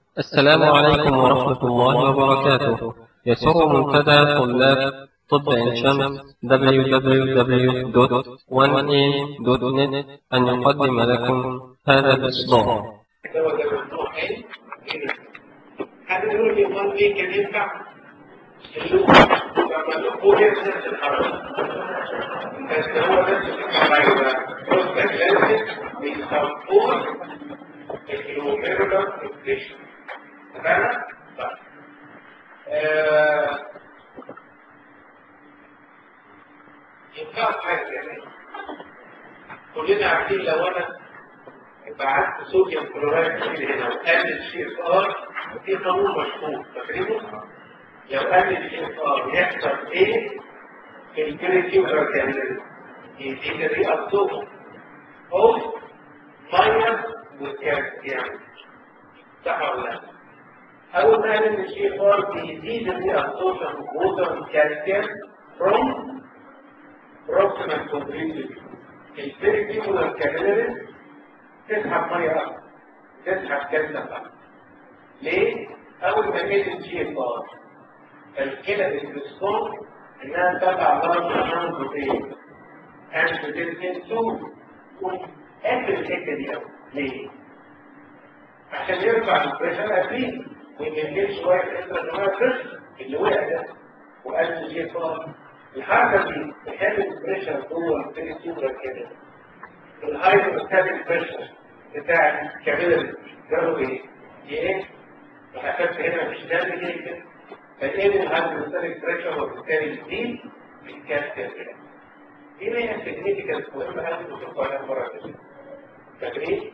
السلام عليكم ورحمة الله وبركاته يسر منتدى طلاب طب عين شمس www.1am.net أن يقدم لكم هذا الإصدار هو ده ممنوع ايه؟ حد يقول لي امال ايه كان ينفع؟ اللوب لما اللوب هو نفس الحركه بس هو نفس الحركه بقى بروستاجلاندين بيسبورت الجلوميرولار انفكشن تمام؟ طيب آه، ينفع حاجه كمان كلنا عارفين لو انا بعت صوديوم كلورايد كتير هنا وقلل سي اف ار في قانون مشهور فاكرينه؟ لو قلل سي اف ار يحصل ايه في البريتيوبر كان يزيد الري ابسوربشن اوف ميه والكالسيوم صح ولا لا؟ اول ما قلل السي اف ار بيزيد الري ابسوربشن اوف ووتر والكالسيوم from proximal completely البريتيوبر كابيلاريز تسحب ميه اكتر تسحب كالسيوم اكتر ليه؟ اول ما جيت الجي اف ار الكلى بتريسبوند انها تتابع لارج اماونت اوف ايه؟ انجيوتنسين 2 وقفل الحته دي قوي ليه؟ عشان يرفع البريشر اكيد وينزل شويه الانترا بريشر اللي وقع ده وقلل الجي اف ار الحركه دي تخلي البريشر جوه البريتيوبر كده الهايدروستاتيك بريشر بتاع الكابيلاري جربوا ايه؟ ايه؟ وحسبت هنا مش دم جدا فايه الهايدروستاتيك بريشر وبالتالي يزيد الكالسيوم كده دي هي السيجنيفيكانس مهمه قوي في القرآن مره كده فاكرين؟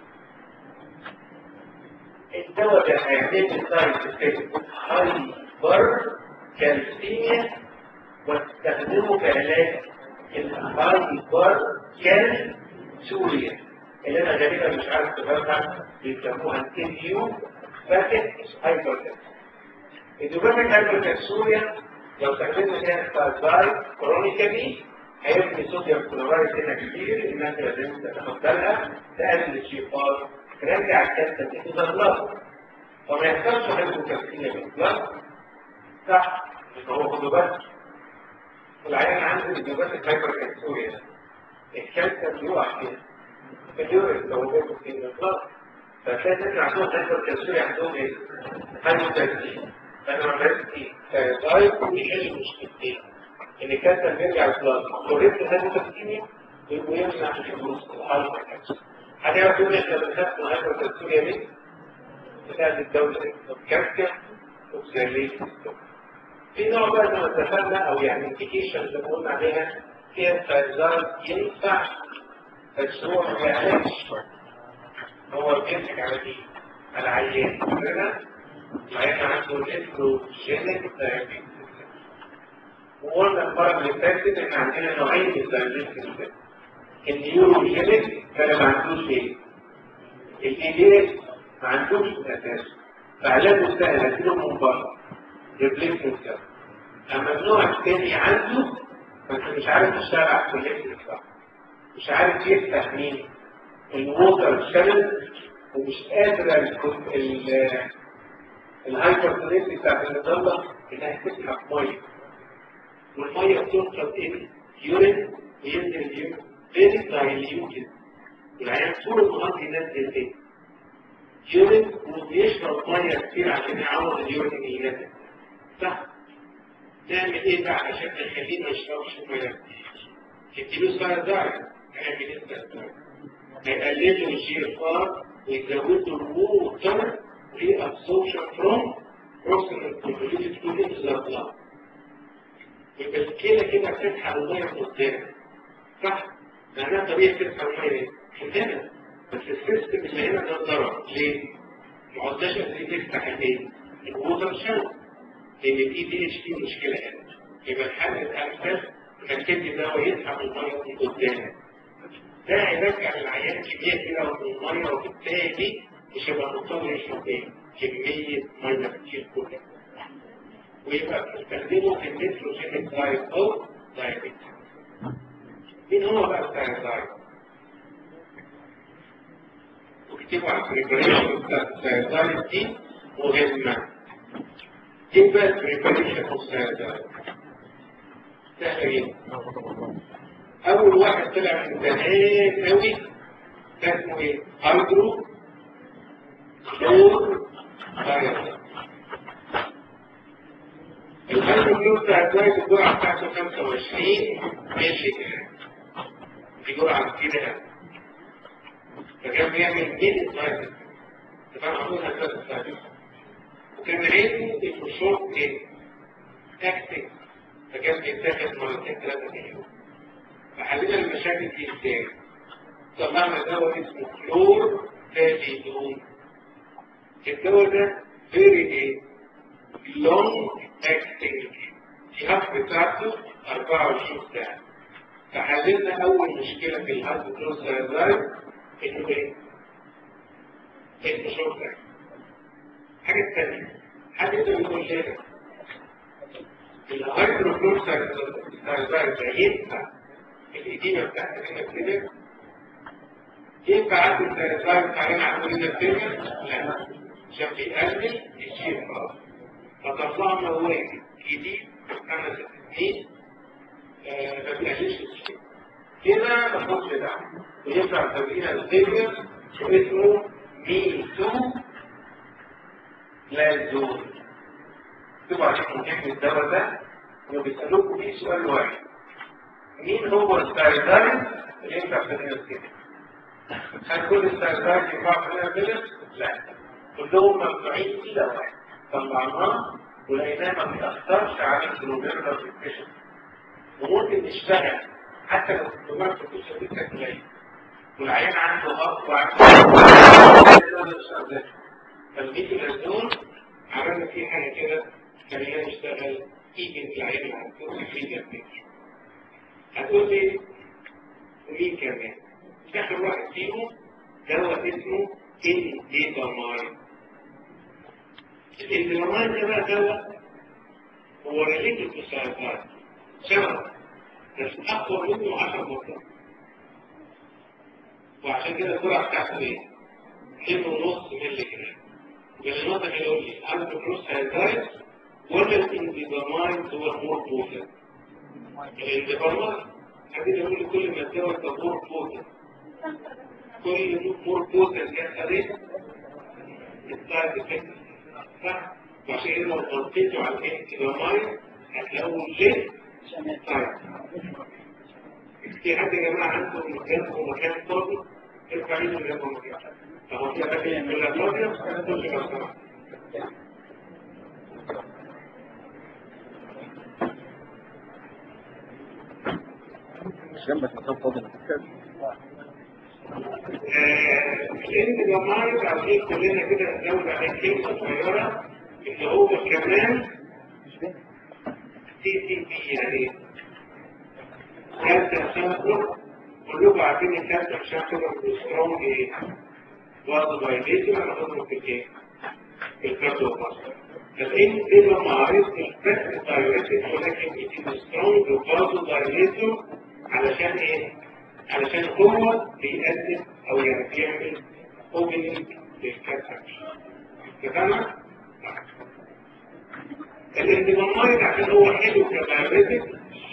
الدواء ده هيعمل سايد افكت هايبر كالسيميا واستخدمه كعلاج الهايبر كالسيميا سوريا اللي انا غالبا مش عارف تفهمها بيسموها الكيو باكت هايبرتنس الدوباتيك هايبرتنس سوريا لو استخدمنا فيها ستازاي كرونيكالي هيبني صوديوم كلورايد هنا كتير الناس لازم تتقبلها تقلل الشيفار ترجع الكالسيوم في ضغط فما يحصلش هايبوكالسيميا بالظبط صح يبقى هو خدوا بالك العيان عنده الدوباتيك هايبرتنس سوريا الكالسيوم يقع فيها اليورين لو جابوا في الإطلاق فتلاقي الناس عندهم هايبر كالسيوم عندهم ايه؟ هايبر كالسيوم فأنا عملت ايه؟ فيضايق ويحل مشكلتين إن الكالسيوم بيرجع للبلازما وريت الهايبر كالسيوم ويمنع حدوث الهايبر كالسيوم هنعرف تقول احنا بنخاف من الهايبر كالسيوم ليه؟ بتاعت الدولة الكالسيوم وبزالية في نوع بقى زي ما اتفقنا او يعني انديكيشن اللي قلنا عليها فيها فايزار ينفع بس هو ما بيعملش هو بيمسك على دي على عيان كده العيان عنده الانتروجينيك دايابيتس وقلنا المره اللي فاتت ان عندنا نوعين من الدايابيتس النيوروجينيك فانا ما عندوش ايه الايديس ما عندوش اساس فعلاجه سهل اديله من بره ريبليسمنت اما النوع الثاني عنده بس مش عارف يشتغل على الكوليكتيف صح مش عارف يفتح مين الووتر شانل ومش قادر الهايبرتونيتي بتاعت النظام انها تسحب ميه والميه بتوصل ايه؟ يورين وينزل اليورين فين دايليوتد العيان طول النهار ينزل ايه؟ يورين وبيشرب ميه كتير عشان يعوض اليورين اللي نازل صح؟ تعمل ايه بقى عشان تخليه ما يشربش ميه؟ تديله سايدار هيعمل ايه السايدار؟ هيقلل له الجي اف ار ويزود له الووتر في absorption from proximal convoluted fluid to the blood. يبقى الكلى كده بتسحب الميه من قدام صح؟ معناها طبيعي تسحب الميه ايه؟ عندنا بس السيستم اللي هنا ده ضرر ليه؟ ما عدناش قادرين نفتح الايه؟ الووتر شانل لان الاي دي اتش فيه مشكله هنا يبقى الحل الامثل انك تدي دواء يسحب الميه من قدام ده هيرجع للعيان كميه كبيره من الميه وبالتالي مش هيبقى مضطر يشرب ايه؟ كميه ميه كتير كلها ويبقى بتستخدمه في النيتروجينيك دايت او دايابيتس مين هو بقى الثايرويد؟ وكتبوا على البريبريشن بتاع الثايرويد دي مهمة يبقى البريباريشن مستهدف سهلة جدا أول واحد طلع من زمان أوي ده اسمه إيه؟ هايدرو كلور دايركت الهايدرو كلور دايركت الجرعة بتاعته 25 مللي جرام دي جرعة كبيرة فكان بيعمل مين دايركت طبعا عملها ثلاث ساعات وكان عينه الفشور ايه؟ تاكتيك فكان بيتاخد مرتين ثلاثة في اليوم فحلينا المشاكل دي ازاي؟ طلعنا دواء اسمه كلور تاليدون الدواء ده فيري ايه؟ لونج اكتنج الهاف بتاعته 24 ساعة فحللنا أول مشكلة في الهاف كلور سيرزايد إنه إيه؟ الفشور ده حاجة تانية حد يقدر يقول لنا الهايدروكلور سيرزايد ده ينفع الإديمة بتاعت هنا كده ينفع عند السيرزايد علينا عملية الدنيا؟ لا عشان بيقلل الشفاء فطلعنا واحد جديد خمس سنين ما بيقللش الشفاء كده ما تاخدش دعم وينفع تمرين الدنيا اسمه ميتو لازول تبقى عليكم مهم الدواء ده وبيسألوكم فيه سؤال واحد مين هو الستايزايد اللي ينفع في الانسكيب؟ هل كل الستايزايد ينفع في الانسكيب؟ لا كلهم ممنوعين إلا واحد طلعناه ولقيناه ما بيأثرش على الكلوبيرلا فيكشن وممكن نشتغل حتى لو الكلوبيرلا فيكشن دي كانت قليله والعيان عنده ضغط وعنده فالميتو لازون عملنا فيه حاجه كده خلينا نشتغل ايجنت العيان اللي عنده فيجر فيكشن هتقول لي مين كمان اخر واحد فيهم دواء اسمه انديتاماين الانديتاماين ده بقى دواء هو ريليتد بالسيطات سبب بس اقوى منه 10 مرات وعشان كده الجرعه بتاعته ايه؟ كيلو ونص مللي جرام والنقطه اللي يقول لي هل الفلوس هيزايد ولا الانديتاماين هو المور بوتن الانديتاماين حبيبي يقول لي كل ما الدواء ده مور بوتن كل مور بوتن جت عليه السايد افكت صح وعشان كده لو غطيته على الانديتاماين هتلاقوا ليه طيب في حد يا جماعه عنده مكان ومكان فاضي ارفع ايده اللي جنبه مكان طب في اماكن كلها فاضيه تخش بس مش جنبك مكان فاضي لان جماعه عايزين كلنا كده نزود عليه كلمه صغيره اللي هو كمان سي سي بي يعني كالسيوم شامبو كلكم عارفين الكالسيوم شامبو سترونج ايه؟ برضه دايليتور انا باخده في الايه؟ في الكارديو باستر فالان دي لما عرفت البس دايليتور ولكن دي سترونج وبرضه دايليتور علشان ايه؟ علشان هو بيقدم او يعني بيعمل اوبننج للكالسيوم اتفقنا؟ الانضمامات عشان هو حلو كدايريتك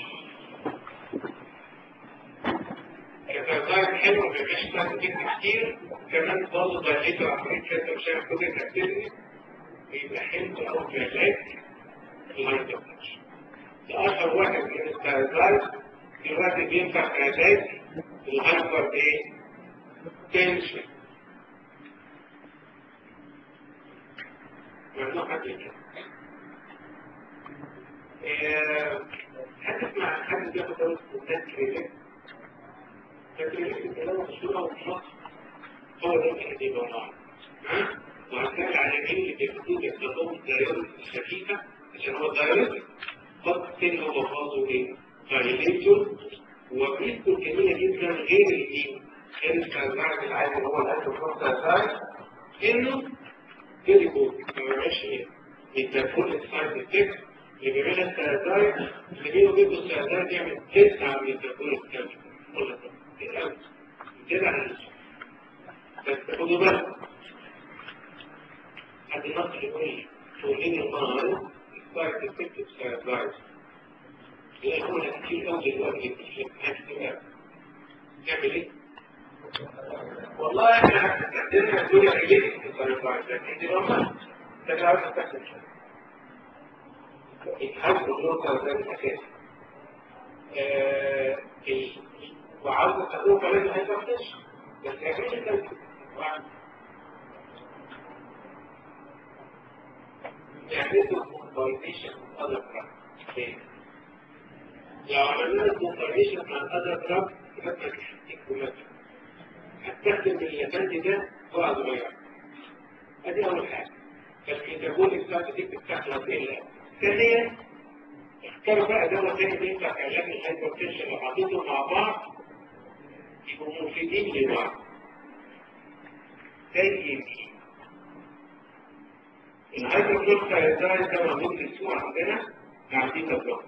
كدايريتك حلو ما بيبقاش تاكل كتير كمان برضه دايريتك عمليه كده مش عارف كده تاكلني بيبقى حلو او كعلاج الهايبرتنشن ده اشهر واحد من الدايريتك دلوقتي بينفع كعلاج الهايبر ايه؟ تنشن ممنوع حد كده هتسمع حد بياخد دواء تكريلك تكريلك الكلام مشهورة ومشهورة هو ده اللي هتبقى معاه وهتلاقي العيانين اللي بياخدوه بياخدوهم الدايرة الخفيفة عشان هو الدايرة قد سن هو فاضه ايه؟ دايليتور وبيسكو جميلة جدا غير الدين غير الكالمات العادي اللي هو الأكل فرصة أساس إنه فيري جود ما بيعملش ايه؟ بيتدخل السايد افكت اللي بيعملها السيادات اللي بينه وبين السيادات يعمل تسعة من التكون الكامل ولا تقل كده عن بس خدوا بالك حد نقل يقول لي تقول لي المرض السايد افكت سايد يقول لك كتير قوي دلوقتي في الامتحانات تعمل ايه؟ والله احنا عندنا الدنيا رجلت في السايد لكن دي نورمال انت مش عارف تستخدم الحج والنقطة ده الأساسي وعاوز تستخدمه كمان ما يستخدمش بس يعمل لك يعملوا كومباينيشن other drugs لو عملنا كومباينيشن مع other drugs يبقى هتستخدم هتستخدم اللبان ده جرعة صغيرة ادي اول حاجة فالميتابوليك سايتيك بتاعته هتقل ثانيا اختاروا بقى دواء تاني بينفع في علاج الهايبرتنشن لو حطيتهم مع بعض يبقوا مفيدين لبعض زي الهايبرتنشن ده موجود في السوق عندنا مع البيتا بلوك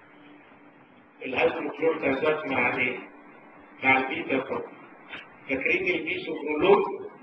الهايبرتنشن مع ايه؟ مع البيتا بلوك فاكرين البيسوبرولول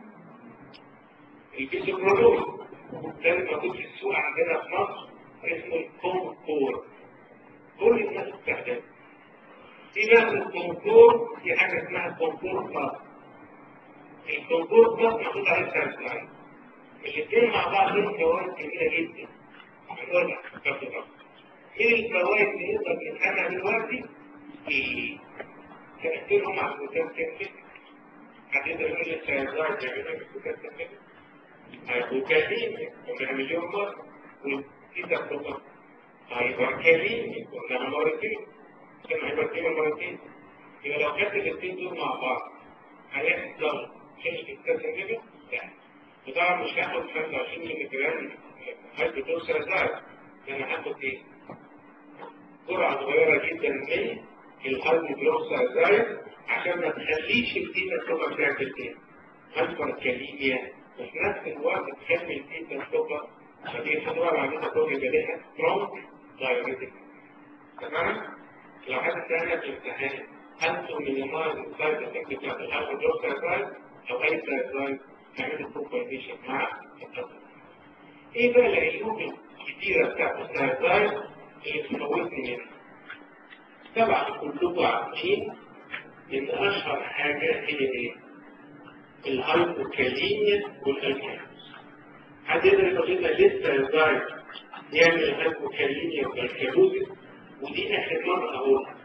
البيسوبرولول ده موجود في السوق عندنا في مصر اسمه الكونكور كل الناس بتستخدمه في ناس الكونكور في حاجه اسمها الكونكور بلس الكونكور بلس محطوط عليه سامسونج الاثنين مع بعض لهم فوائد كبيره جدا هنقول لك ايه الفوائد اللي نقدر نفهمها دلوقتي؟ في تأثيرهم على البوتاسيوم حد يقدر يقول لك سيزار بيعملوا البوتاسيوم هيبوكالين قلنا مليون مرة وإذا كنا هيبوكالين قلنا مرتين كان هيبوكالين مرتين يبقى لو خدت الاثنين دول مع بعض هيحصل شيء البوتاسيوم لا وطبعا مش هاخد 25 مللي جرام هيبوتوكس سيزار انا هاخد ايه؟ جرعة صغيرة جدا من الهيبوتوكس عشان ما تخليش البيتا السكر بتاعت الدين هايبر كاليميا وفي نفس الوقت تخلي البيتا السكر فدي خطوة بعد كده تقول يبقى لها سترونج دايريتك تمام؟ لو حد سألنا في الامتحان أنتم من المرض السايد افكت بتاعت الهيبوتوكس أو أي سايد تعملوا كومباينيشن مع القصر ايه بقى العيوب الكتيرة بتاعت السايد اللي تموتني منها؟ طبعا كلكم عارفين ان اشهر حاجة هي ايه الهايبوكاليميا والالكالوز حد يقدر يقول لنا لسه يزايد يعمل الهايبوكاليميا والالكالوز ودي اخر مرة اقولها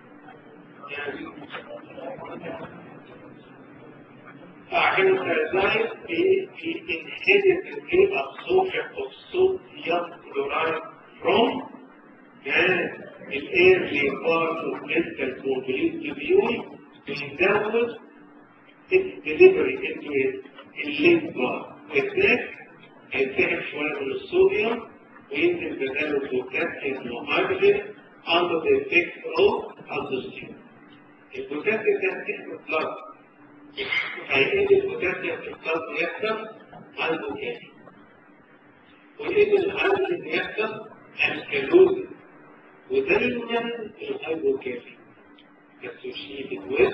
عشان الزايد في في inhibit the absorption of sodium chloride from the early part of mental complete tubule بيزود its delivery into الليمفا والساك هيتسحب شوية من الصوديوم وينزل بداله بوتاسيوم وهيدروجين under the effect of aldosterone. البوتاسيوم ده اسمه بلاد هيقل البوتاسيوم في البلاد يحصل هايبوكالي ويقل الهيدروجين يحصل الكالوز ودايما الهايبوكالي associated with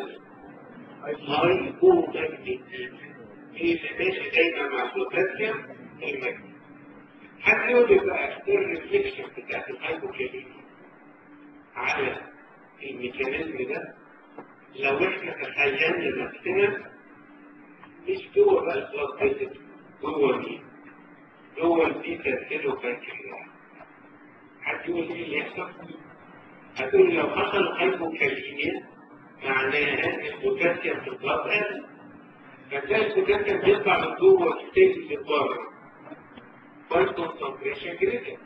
hypoactivity في ماشي دايما مع البوتاسيوم المجني حتى يقول لك بقى الريفليكشن بتاعت الهايبوكاليميا على الميكانيزم ده لو احنا تخيلنا نفسنا مش جوه بقى البلاد فيزيت جوه مين؟ جوه البيتا سيلو بانكرياس هتقول ايه اللي يحصل؟ هتقول لو حصل هايبوكاليميا معناها ان البوتاسيوم في البلاد قل فتلاقي البوتاسيوم بيطلع من جوه الستيج اللي بره فالكونسنتريشن جريتر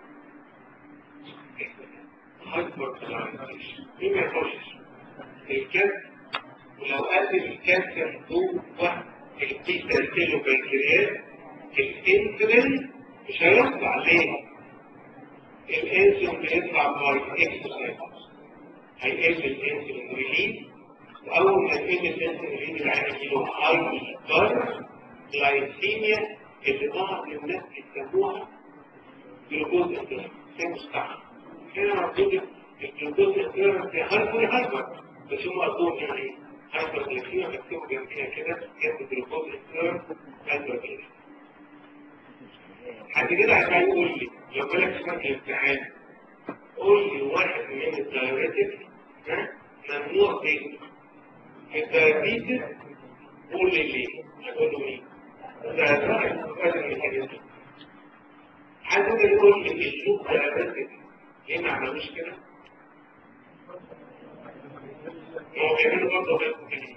هايبر كلايزيشن مين ما يخشش الكالسيوم ولو قلل الكالسيوم جوه البيتا سيلو بنكرياس الانسولين مش هيطلع ليه؟ الانسولين بيطلع باي اكسرسايز هيقل الانسولين ريليز واول ما يقل الانسولين ريليز العيان يجيله هايبر جلايسيميا اللي بعض الناس بيسموها جلوكوز اختيار ده مستحيل هنا مكتوب الجلوكوز اختيار ده هايبر هايبر بس هم قصدهم يعني ايه؟ هايبر جلايسيميا مكتوب جنبيها كده جنب جلوكوز اختيار هايبر جلايسيميا بعد كده هتلاقي يقول لي لو جالك سؤال في الامتحان قول لي واحد من الدايريتك ها ممنوع تاكل الدايابيتس قول لي ليه هتقول له مين ده صاحب لازم الحاجات دي حد يقول لي الشوك دايابيتك ليه ما عملوش كده هو بيعملوا برضه غير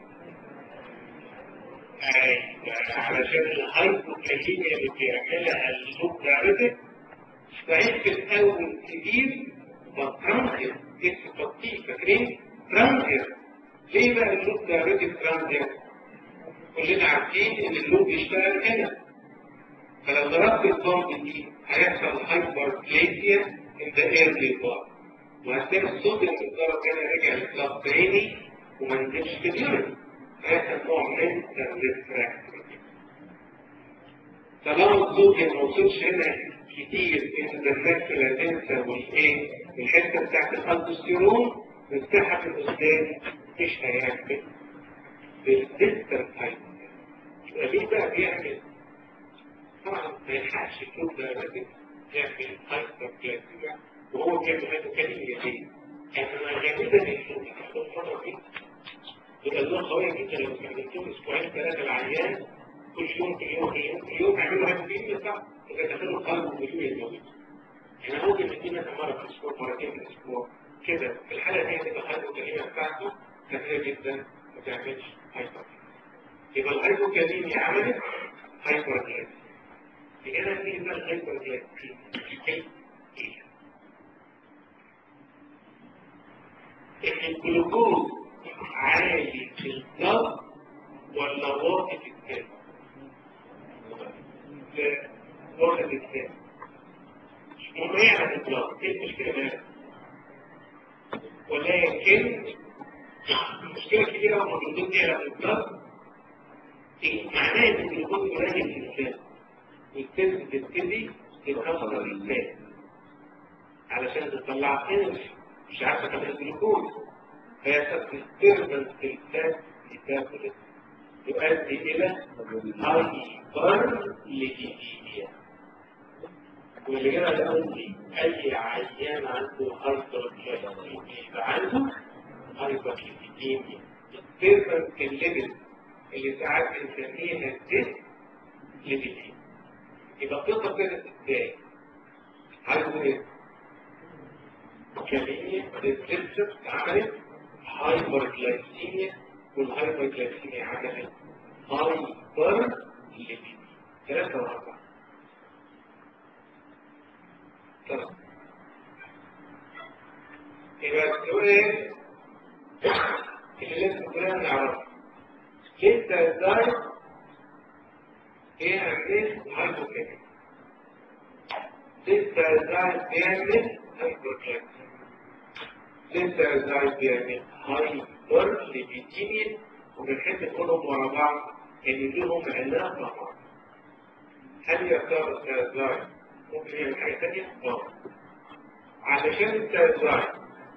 علشان الهايبوكاليميا اللي بيعملها الشوك دايابيتك فعيش في الأول كبير وترانزيت اسم تطبيق فاكرين ترانزيت ليه بقى اللوب ده ريتد ترانزيت كلنا عارفين ان اللوب بيشتغل هنا فلو ضربت البامب دي هيحصل هايبر بليزيا ان ذا ايرلي بار وهتلاقي الصوت اللي بيتضرب هنا رجع للكلاب تاني وما نزلش في اليورين هيحصل نوع من الريفراكتوري طالما الصوت ما وصلش هنا كتير انت دخلت لا تنسى والايه الحته بتاعت الالدوستيرون مساحه في الاستاذ مش هيعمل بالديستر تايب يبقى ليه بقى بيعمل طبعا ما يلحقش الكود ده لازم يعمل هايبر بلازيا وهو كان هذا كان اليدين يعني غالبا الكود هتاخد فتره دي يبقى اللون قويه جدا لو استخدمتهم اسبوعين ثلاثه العيان كل يوم كل يوم كل يوم كل يوم يعملوا هذا الفيلم صح إذا دخلوا قلب وبيجوا يتجوزوا احنا ممكن ندي مثلا مرة في الأسبوع مرتين في الأسبوع كده في الحالة دي هتبقى الهايبوكاليميا بتاعته كثيرة جدا ما تعملش هايبر يبقى الهايبوكاليميا عملت هايبر جلاس هنا في بقى الهايبر جلاس إن الجلوكوز عالي في الضغط ولا واطي في الدم؟ واخد الثاني مضيع على الإطلاق ايه المشكلة بقى؟ ولكن المشكلة كبيرة وما بنقول دي على الإطلاق معناه إن الجلوكوز قليل في الإنسان والسيلز بتبتدي تتكسر الإنسان علشان تطلع انرجي مش عارفة تعمل الجلوكوز فيحصل ديستربنس في الفات ميتابوليزم يؤدي إلى هايبر ليبيديميا واللي جاي يقول لي أي عيان عنده هايبر يبقى عنده هايبر ليبيديميا الديفرنس الليفل اللي ساعات بنسميها الديس ليبيديميا يبقى القصة كانت ازاي؟ عايزه ايه؟ كمية الديسبتر عملت هايبر جلايسيميا والهايبر جلايسيميا عملت هايبر ليبيديميا ثلاثة وأربعة طيب يبقى السؤال اللي لازم كلنا نعرفه انت ازاي يعمل هايبوكليك انت ازاي بيعمل هايبوكليك انت ازاي بيعمل هايبر ليبيديميا وبنحب نقولهم ورا بعض ان لهم علاقه مع بعض هل يا ترى ازاي ممكن يعمل حاجه ثانيه؟ اه علشان انت ازاي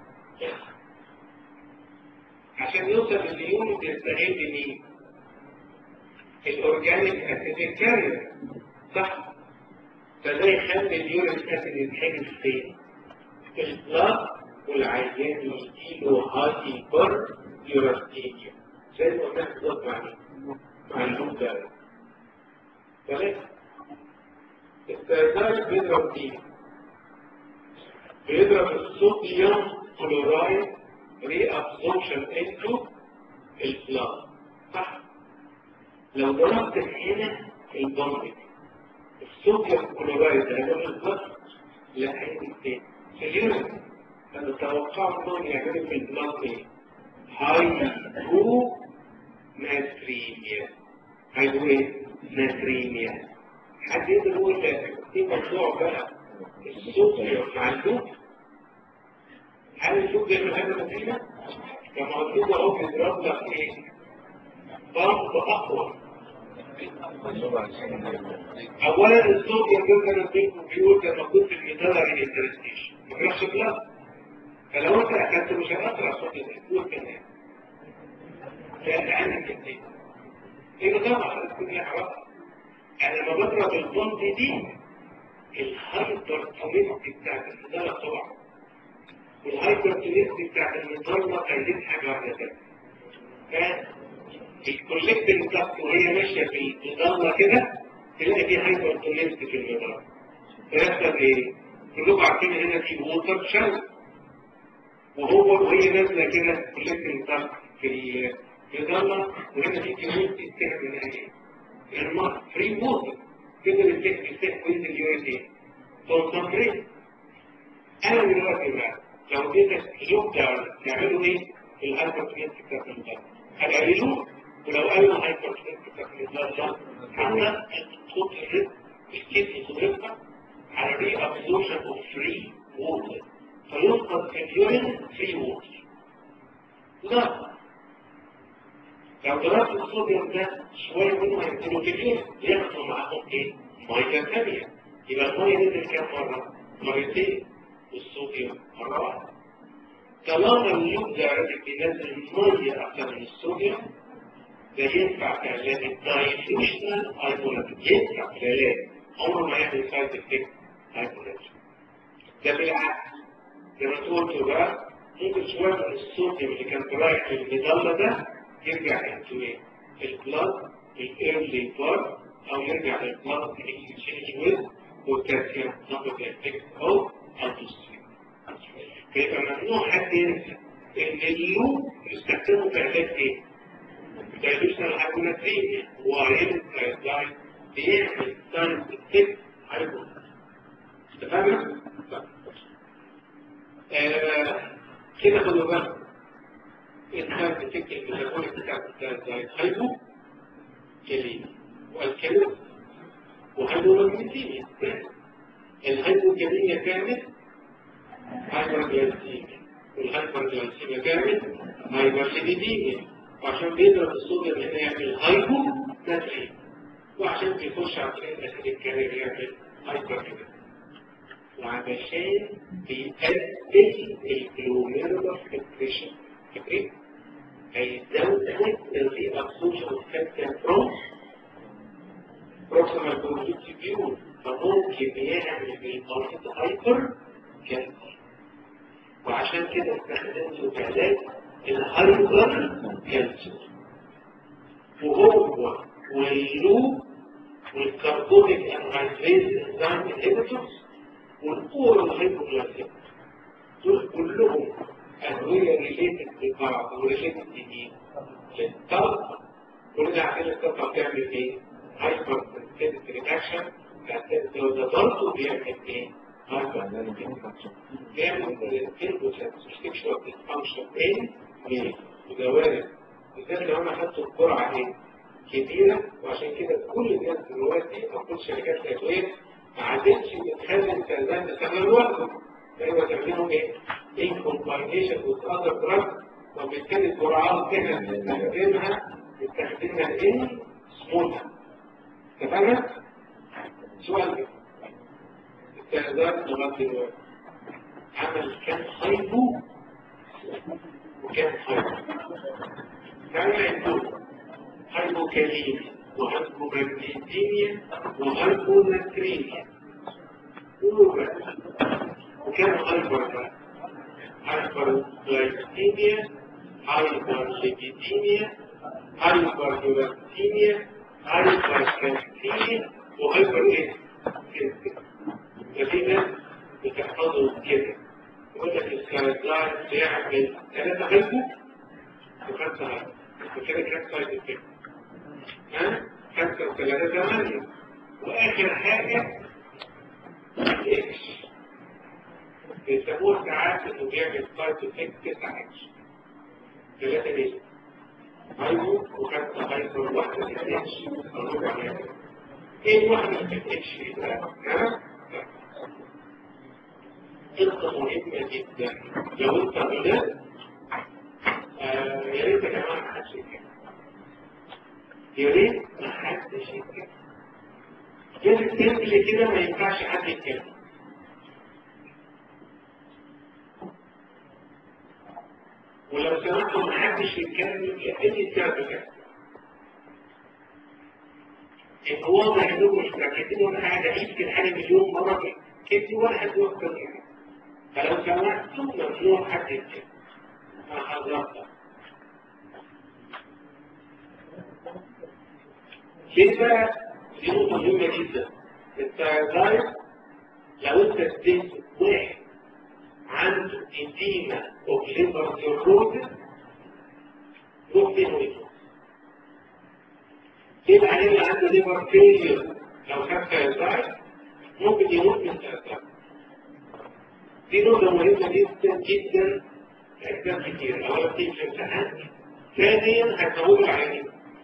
عشان يوصل لليوم بيستعين بمين؟ الاورجانيك اسيد كارير صح؟ فده يخلي اليوريك اسيد يتحجز فين؟ في البلاد والعيان يجيله هايبر يوراستينيا زي ما قلنا بالظبط مع مين؟ مع اللون ده ثلاثة التأذان بيضرب مين؟ بيضرب الصوديوم كلورايد ري ابسوربشن انتو البلاد صح؟ لو ضربت هنا البامب الصوديوم كلورايد هيروح البلاد لا هيجي فين؟ في اليورين انا توقعت انهم يعملوا في البلاد ايه؟ هايبو ناتريميا هايبو ايه؟ ناتريميا حد يقدر يقول لك في موضوع بقى الصوديوم مع اللوب هل اللوب بيعمل هذا نتيجة؟ كما مكتوب اهو بيضرب لك ايه؟ ضغط اقوى اولا الصوديوم بيبقى نتيجة بيقول ده موجود في الميتالر انترستيشن ما بيروحش بلاد فلو انت اكلت مش هيأثر على الصوديوم بيقول كمان لا عندك كتير يبقى طبعا تكون لها علاقة يعني لما بضرب البوند دي الهايبر تونستي بتاعت المدلة طبعا والهايبر تونستي بتاعت المدلة قايلين حاجة واحدة تانية الكوليكتنج ضغط وهي ماشية في المدلة كده تلاقي في هايبر تونستي في المدلة فيحصل ايه؟ كلكم عارفين هنا في ووتر شانس وهو وهي نازلة كده كوليكتنج ضغط في المدلة وهنا في كمية استهداف من ايه؟ الماء فري ووتر تقدر التك يستهدف وينزل يو اس ايه كونسنتريت انا دلوقتي بقى لو اديتك لوب داون تعملوا ايه؟ الهايبر تونستي بتاعت المدلة هتقللوه ولو قالوا هايبر تونستي بتاعت المدلة عندنا الخط الرزق الكيس قدرتها على ري ابزورشن اوف فري ووتر فيفقد في اليورين فري ووتر لا لو ضربت الصوديوم ده شويه منه هينزلوا في اليورين ياخدوا معاهم ايه؟ ميه ثانيه يبقى الميه نزل كام مره؟ مرتين والصوديوم مره واحده طالما اللوب ده عرف ينزل ميه اكتر من الصوديوم ده ينفع في علاج الدايفيوشنال هايبولاتيك ينفع في العلاج عمره ما يعمل سايد افكت هايبولاتيك ده بالعكس زي ما قلت بقى ممكن شويه من الصوديوم اللي كان رايح للمظله ده يرجع انتو ايه؟ البلاد الايرلي بار او يرجع للبلاد اكسشينج ويز والكالسيوم نقطه افكت او الدوسترين فيبقى ممنوع حد ينسى ان اللوب يستخدمه في علاج ايه؟ dilutional hyponatremia وعين الجايد بيعمل ساينس افكت هايبوnatremia اتفقنا؟ كده خدوا بالك الساينس افكت الميتابوليك بتاع الجايد هايبو كليميا والكلمة وهايبومagnesemia الهايبوكاليميا كانت هايبرجلايسيميا والهايبرجلايسيميا كانت هايبرليبيديميا وعشان بيضرب الصوديوم هنا يعمل هايبو ناتريم وعشان بيخش على طريق الاسيد الكارير يعمل هايبر وعلشان بيقلل الجلوميرولار فلتريشن فاكرين؟ هيزود الري ابسورشن اوف كالسيوم فروم بروكسيمال كونجكتيفيول فممكن يعمل المريض هايبر كالسيوم وعشان كده استخدمته في علاج الهايبر كالسيوم وهو واللوب والكربونيك انهيدريز انزيم انهبيتورز والاورال هايبوغلايسيميك دول كلهم ادويه ريليتد لبعض وريليتد لمين؟ للطاقه كلنا عارفين الطاقه بتعمل ايه؟ هايبر سنسيتيف رياكشن ده برضه بيعمل ايه؟ هايبر بيعمل سكشوال ديسفانكشن ايه؟ مين؟ وده وارد بالذات لو انا خدت الجرعه ايه؟ كبيره وعشان كده كل الناس دلوقتي او كل شركات الادويه ما عادتش بتخلي السلام تستعمل لوحده فهو تعملهم ايه؟ ان كومباينيشن وذ اذر دراج وبالتالي الجرعات كده بنستخدمها بنستخدمها ان سمولها اتفقنا؟ سؤال كده استخدام لغايه دلوقتي عمل كام هايبو وكام هايبو كان عنده هايبوكاليميا وهايبومagnesemia وهايبوناتريميا وكان هايبر بقى هايبر جلايكيميا هايبر ليبيديميا هايبر يوراتيميا هايبر كالسيميا وهايبر ايه؟ ففي ناس بتحفظوا كده يقول لك السكايزلاين بيعمل ثلاثة هايبو وخمسة هايبو وكده كام سايد افكت ها خمسة وثلاثة ثمانية وآخر حاجة الإكس بيسموه ساعات إنه بيعمل سايد افكت تسعة إكس ثلاثة إيه؟ هايبو وخمسة هايبو وواحدة في الإكس أربعة هايبو إيه واحدة في الإكس بقى؟ ها؟ قصة مهمة جدا لو أنت غلطت يا ريت يا جماعة ما حدش يتكلم يا ريت ما حدش يتكلم لازم تنزل كده ما ينفعش حد يتكلم ولو سمحتوا ما حدش يتكلم يا اي كتاب كده ان واضح انكم مش مركزين وانا قاعد اعيد في الحاجه مليون مره كتبي واحد يوصل يعني فلو سمحتوا ممنوع حد يكتب انا حضرتك كده دي نقطه مهمه جدا التايرويد لو انت اديت واحد عنده إديمة أو ليبر سيروزس روح فين ويفوز يبقى عليه اللي عنده ليبر فيلير لو خد تايرويد ممكن يموت من تايرويد دي نقطة مهمة جدا جدا لأسباب كتير أولا بتيجي في الامتحان ثانيا هتموت العينين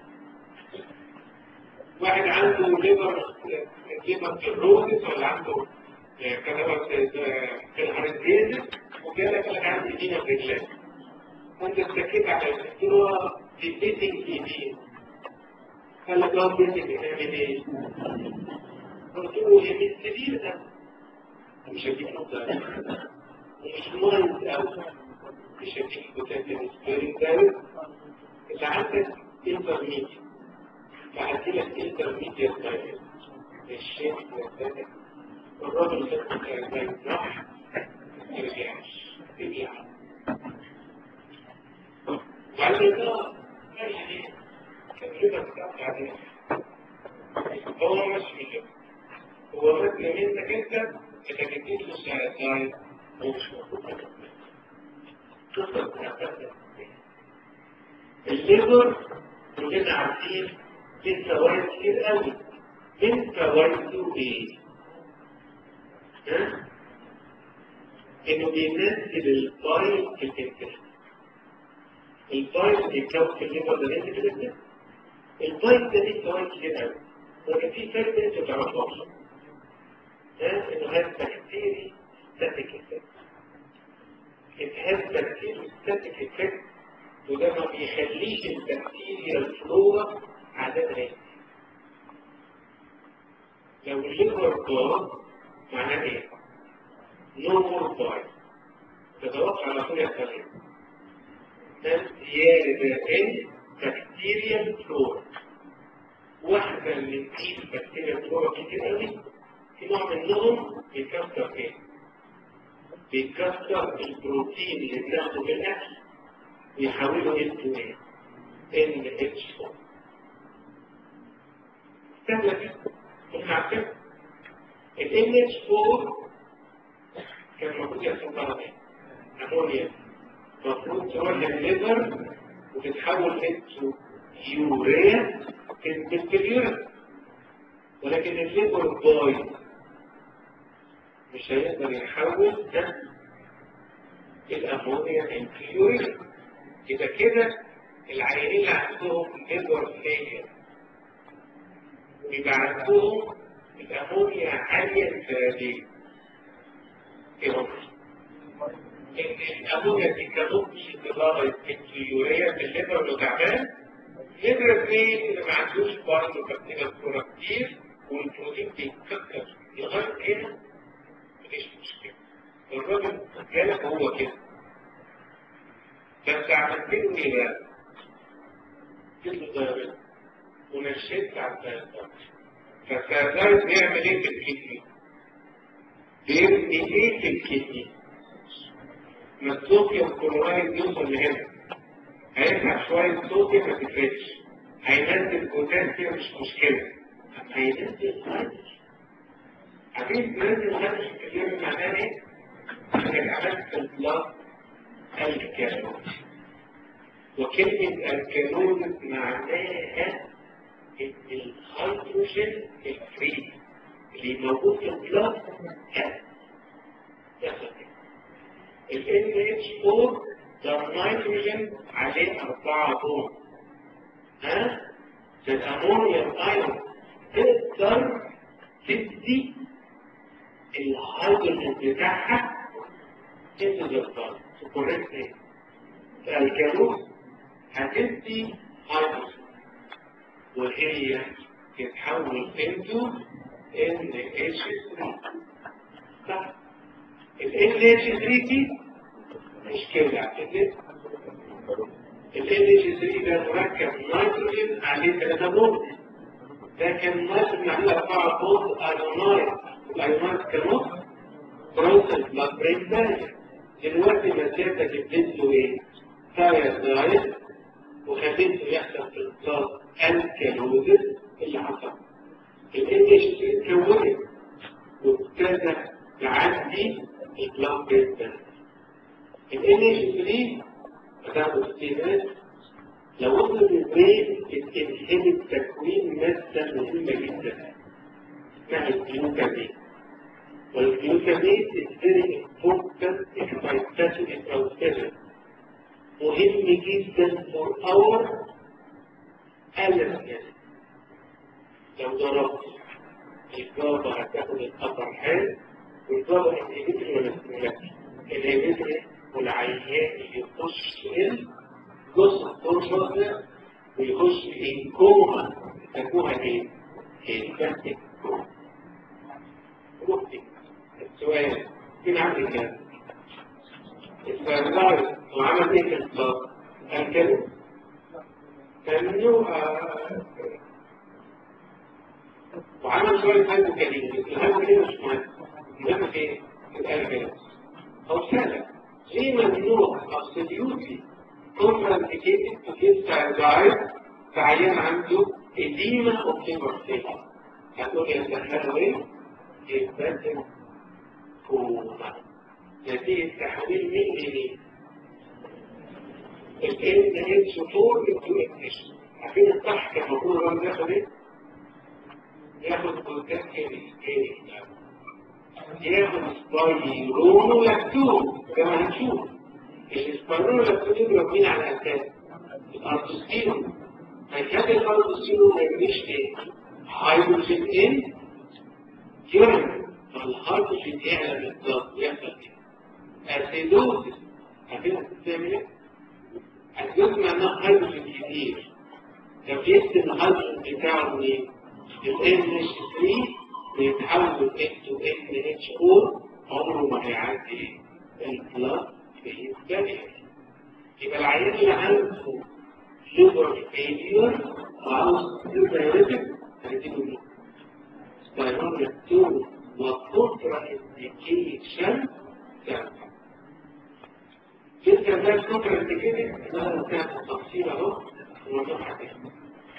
واحد عنده ليبر ليبر سيروزس ولا عنده كتبت في الهرزيز وقال لك انا عندي دينا في رجلك وانت اتكيت على الدكتور ديبيتنج ايدين قال لك اه بيتنج نعمل ايه؟ قلت له يا بنت كبير ده مش هديك نقطة ومش مهم قوي مش هديك بوتنشال سبيرنج دايركت انت عندك انترميديت فهدي لك انترميديت دايركت الشيء ده الراجل ده ما يفرح ما يرجعش يرجع وبعد كده يعني تجربة بتاعت عليه هو مش كده هو مثل منك انت انك اديت له ساعتين هو مش موجود الليبر كلنا عارفين في فوائد كتير قوي من فوائده ايه؟ انه بينزل البايل في الانترنت البايل بيتكون في الليبر ده نزل في الانترنت البايل ده ليه فوائد كتير قوي ولكن في فرق انت ما تعرفهاش انه هذا بكتيري ستاتيك افكت it has bacterial static effect وده ما بيخليش البكتيريا الفلورا عددها لو الليبر باظ معناه ايه؟ نو مور باي تتوقع على طول يحصل ايه؟ زيادة ان بكتيريا فلورا واحدة من دي بكتيريا فلورا كتير قوي في نوع منهم بيكسر ايه؟ بيكسر البروتين اللي بناخده من الاكل ويحوله انتو ايه؟ ان اتش 4 سهلة جدا كنا عارفين ال NH4 كان المفروض يحصل لها ايه؟ امونيا المفروض تروح للليفر وتتحول انتو يوريا تنزل في اليورين ولكن الليفر بايظ مش هيقدر يحول ده الامونيا انتو يوريا يبقى كده العيانين اللي عندهم ليفر فيلير ويبقى عندهم الأمونيا عالية الفرادية ايه هم؟ إن الأمونيا دي كممكن تضاغط اليوريا في الليبر لو تعبان الليبر اثنين اللي ما عندوش برضه بكتيريا فلورا كتير والبروتين بيتكسر لغاية هنا مفيش مشكلة الراجل جالك هو كده بس عملت له ايه بقى؟ اديت له ضربات ونشيت على الضربات فالسيرفايز بيعمل ايه في الكدني؟ بيبني ايه في الكدني؟ ما الصوديوم كلورايد يوصل لهنا هيسحب شوية صوديوم ما تفرقش هينزل بوتاسيوم مش مشكلة هينزل هيدروجين عارفين تنزل هيدروجين في اليوم معناه ايه؟ انك عملت في البلاط الكالون وكلمة الكالون معناها ان الهيدروجين الفري اللي موجود في البلاد يحصل ال NH4 ده النيتروجين عليه أربعة بوم ها؟ ده الأمونيا الأيون تقدر تدي الهيدروجين بتاعها into the blood to correct it. الكالوس هتدي هيدروجين وهي تتحول into NH3 صح ال NH3 دي مشكلة ال NH3 ده مركب نيتروجين عليه ثلاثة بوم ده كان ممكن نعملها أربعة بوند أيونايت الأيونايت كانوت بروسل بلاد برين بارير دلوقتي مسيرتك اديت له ايه؟ فاير دايت وخليته يحصل في البلاد الكالوزس اللي حصل ال NH3 اتكونت وابتدى تعدي البلاد برين بارير ال NH3 بتاخد ستيمات لو وصلت البرين بتنهبت تكوين مادة مهمة جدا اسمها الجلوكامين والجلوكامين is very important excitatory transmitter مهم جدا for our allergy لو ضربت الجابة هتاخد الأبر حال والجابة الهيبتري ولا ستيمولاتري الهيبتري والعيان يخش ال جزء الطرشة ويخش في كوما تكوها ايه؟ الفاتك كوما رحتي السؤال فين عامل كده؟ السؤال وعمل ايه في البلاط؟ قال كده؟ كان له وعمل شوية هايبو كريم الهايبو كريم مش مهم مهم في ايه؟ القلب كده أو سهلة ليه ممنوع absolutely contraindicated to give diet فعيان عنده edema of liver failure هتقول يا سهل ايه؟ يتبدل كوما نتيجة تحويل مين لمين؟ ال NH4 into NH عارفين الصح كان المفروض الراجل ياخد ايه؟ ياخد بوتاسيوم ياخد سبايرون لاكتون زي ما هنشوف السبايرون لاكتون يضرب مين على الاساس؟ الارتوستيرون فيخلي الارتوستيرون ما يجريش ايه؟ هيدروجين ان يورين فالهيدروجين يعلى بالضغط يحصل ايه؟ اسيدوزيس عارفين بتعمل ايه؟ اسيدوزيس معناه هيدروجين كتير لو جبت الهيدروجين بتاعه منين؟ ال NH3 بيتحول into NH4 عمره ما هيعدي البلاد بيتبني يبقى العيان اللي عنده ليبر فيليور وعاوز دايريتك هنديله له سبايرون وكونترا انديكيشن تعمل جدا ده كونترا انديكيشن ده كان تفصيل اهو الموضوع هتفهم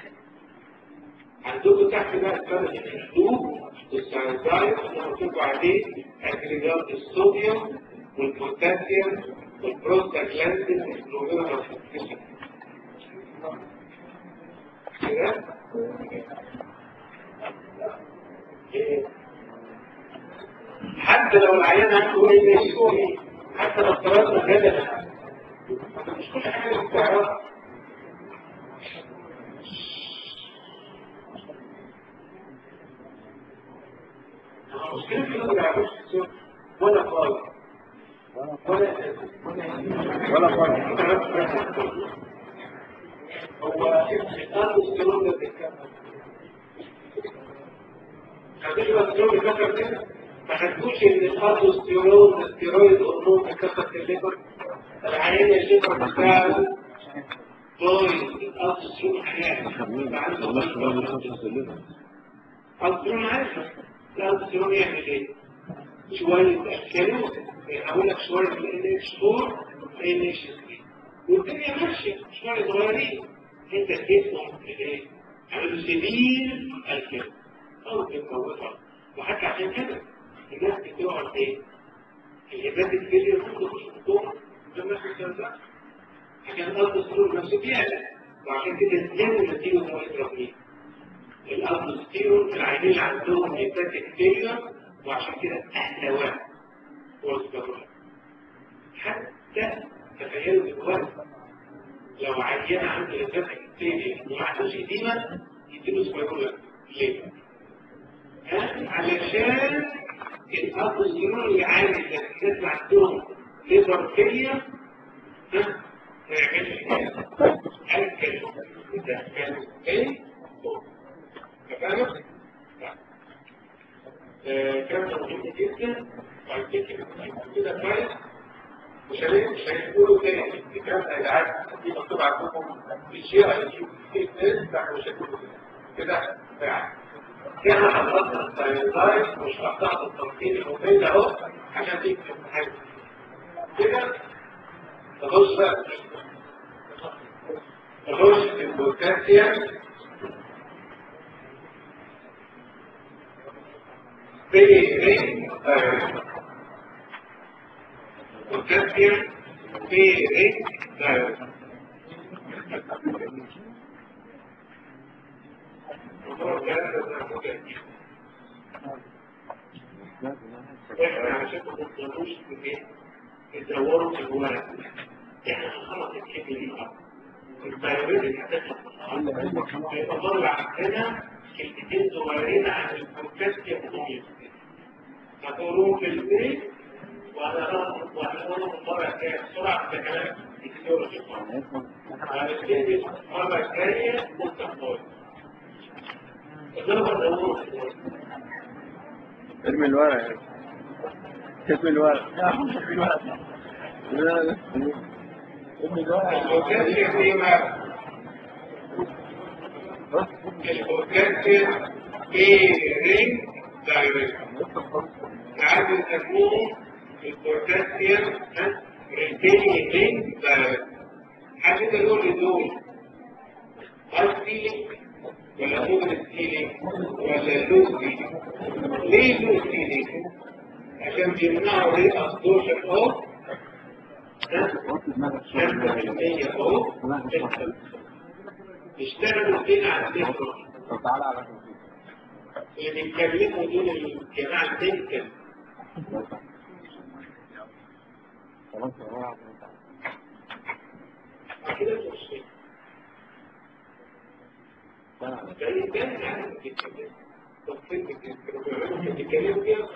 عندكم تحت بقى الفرق الاسلوب والساينسايد اللي مكتوب عليه اجريجات الصوديوم والبوتاسيوم والبروستاجلاندين والجلوميرا كده حتى لو العيان عنده ايه ماشي حتى لو افترضنا غدا مش كل حاجه بتعرف المشكلة في الأمر يعرفش ولا قال ولا ولا فرق هو الأرض السلوم ده بيتكلم خدوش الأستيرون بيكسر كده ما خدوش إن الأرض الستيرويد هرمون بيكسر في الليبر العيان الليبر بتاعه بايظ الأرض السلوم حياة عنده أرض عارف الألسترون يعمل ايه؟ شوية أكلوا يحولك شوية من NH4 ل NH3 والدنيا ماشية شوية صغيرين انت جسمك ايه؟ عملوا سبيل الكلام أو تتموتها وحتى عشان كده الناس بتقعد ايه؟ الهبات الفيلير كله مش بتقوم لما تستنزع عشان الألسترون نفسه بيعلى وعشان كده الدم نديله مواد رقميه الألدوستيرون في العينين اللي عندهم هيباتيك فيلر وعشان كده أهدى واحد هو السبب حتى تخيلوا دلوقتي لو عيان عنده هيباتيك فيلر وما عندوش إديمة يديله سبايرولا ليه؟ ها؟ علشان الألدوستيرون اللي عامل الناس اللي عندهم ليبر فيلر ها؟ ما يعملش كده أكل ده كان ايه؟ فاهمة؟ كان مهم جدا وعلى كده كده كويس مش هنقول مش هنقوله تاني الكلام ده يا جدعان دي مكتوب عندكم في الشيء في الناس فاحنا مش هنقوله تاني كده فعلا كده خلصنا الثايرويد مش هقطع التفصيل المفيد اهو عشان تيجي في الامتحان كده تخش بقى تخش في البوتاسيوم في رينج بوتاسيوم في رينج دايركت احنا عشان ما نطلعوش من ايه الدوروا في الورق احنا خلاص الكتب الارض البيانات اللي هتطلع هيبقى طالع عندنا كلمتين صغيرين عن البودكاست الكوميدي هتقولوهم في البيت وهنقولهم وهنقولهم المره الجايه بسرعه ده كلام التكنولوجي وهنبتدي المره الجايه مستقبل ارمي الورق ارمي الورق ارمي الورق لا لا ارمي الورق البودكاست فيما البودكاست في رينج دايركت ساعات بيسموه البودكاستيوم ريتيني رينج دايركت حد يقول لي دول قصدي ولا ممكن السيلينج ولا لو سيلينج ليه لو سيلينج عشان بيمنعوا ري ابسورشن اوف خمسة في المية اوف بيشتغلوا فين على النفر طب تعالى على اللي بيتكلموا دول الجماعة التنكل خلاص يا كده مش زي ده يعني بيتكلموا بيتكلموا فيها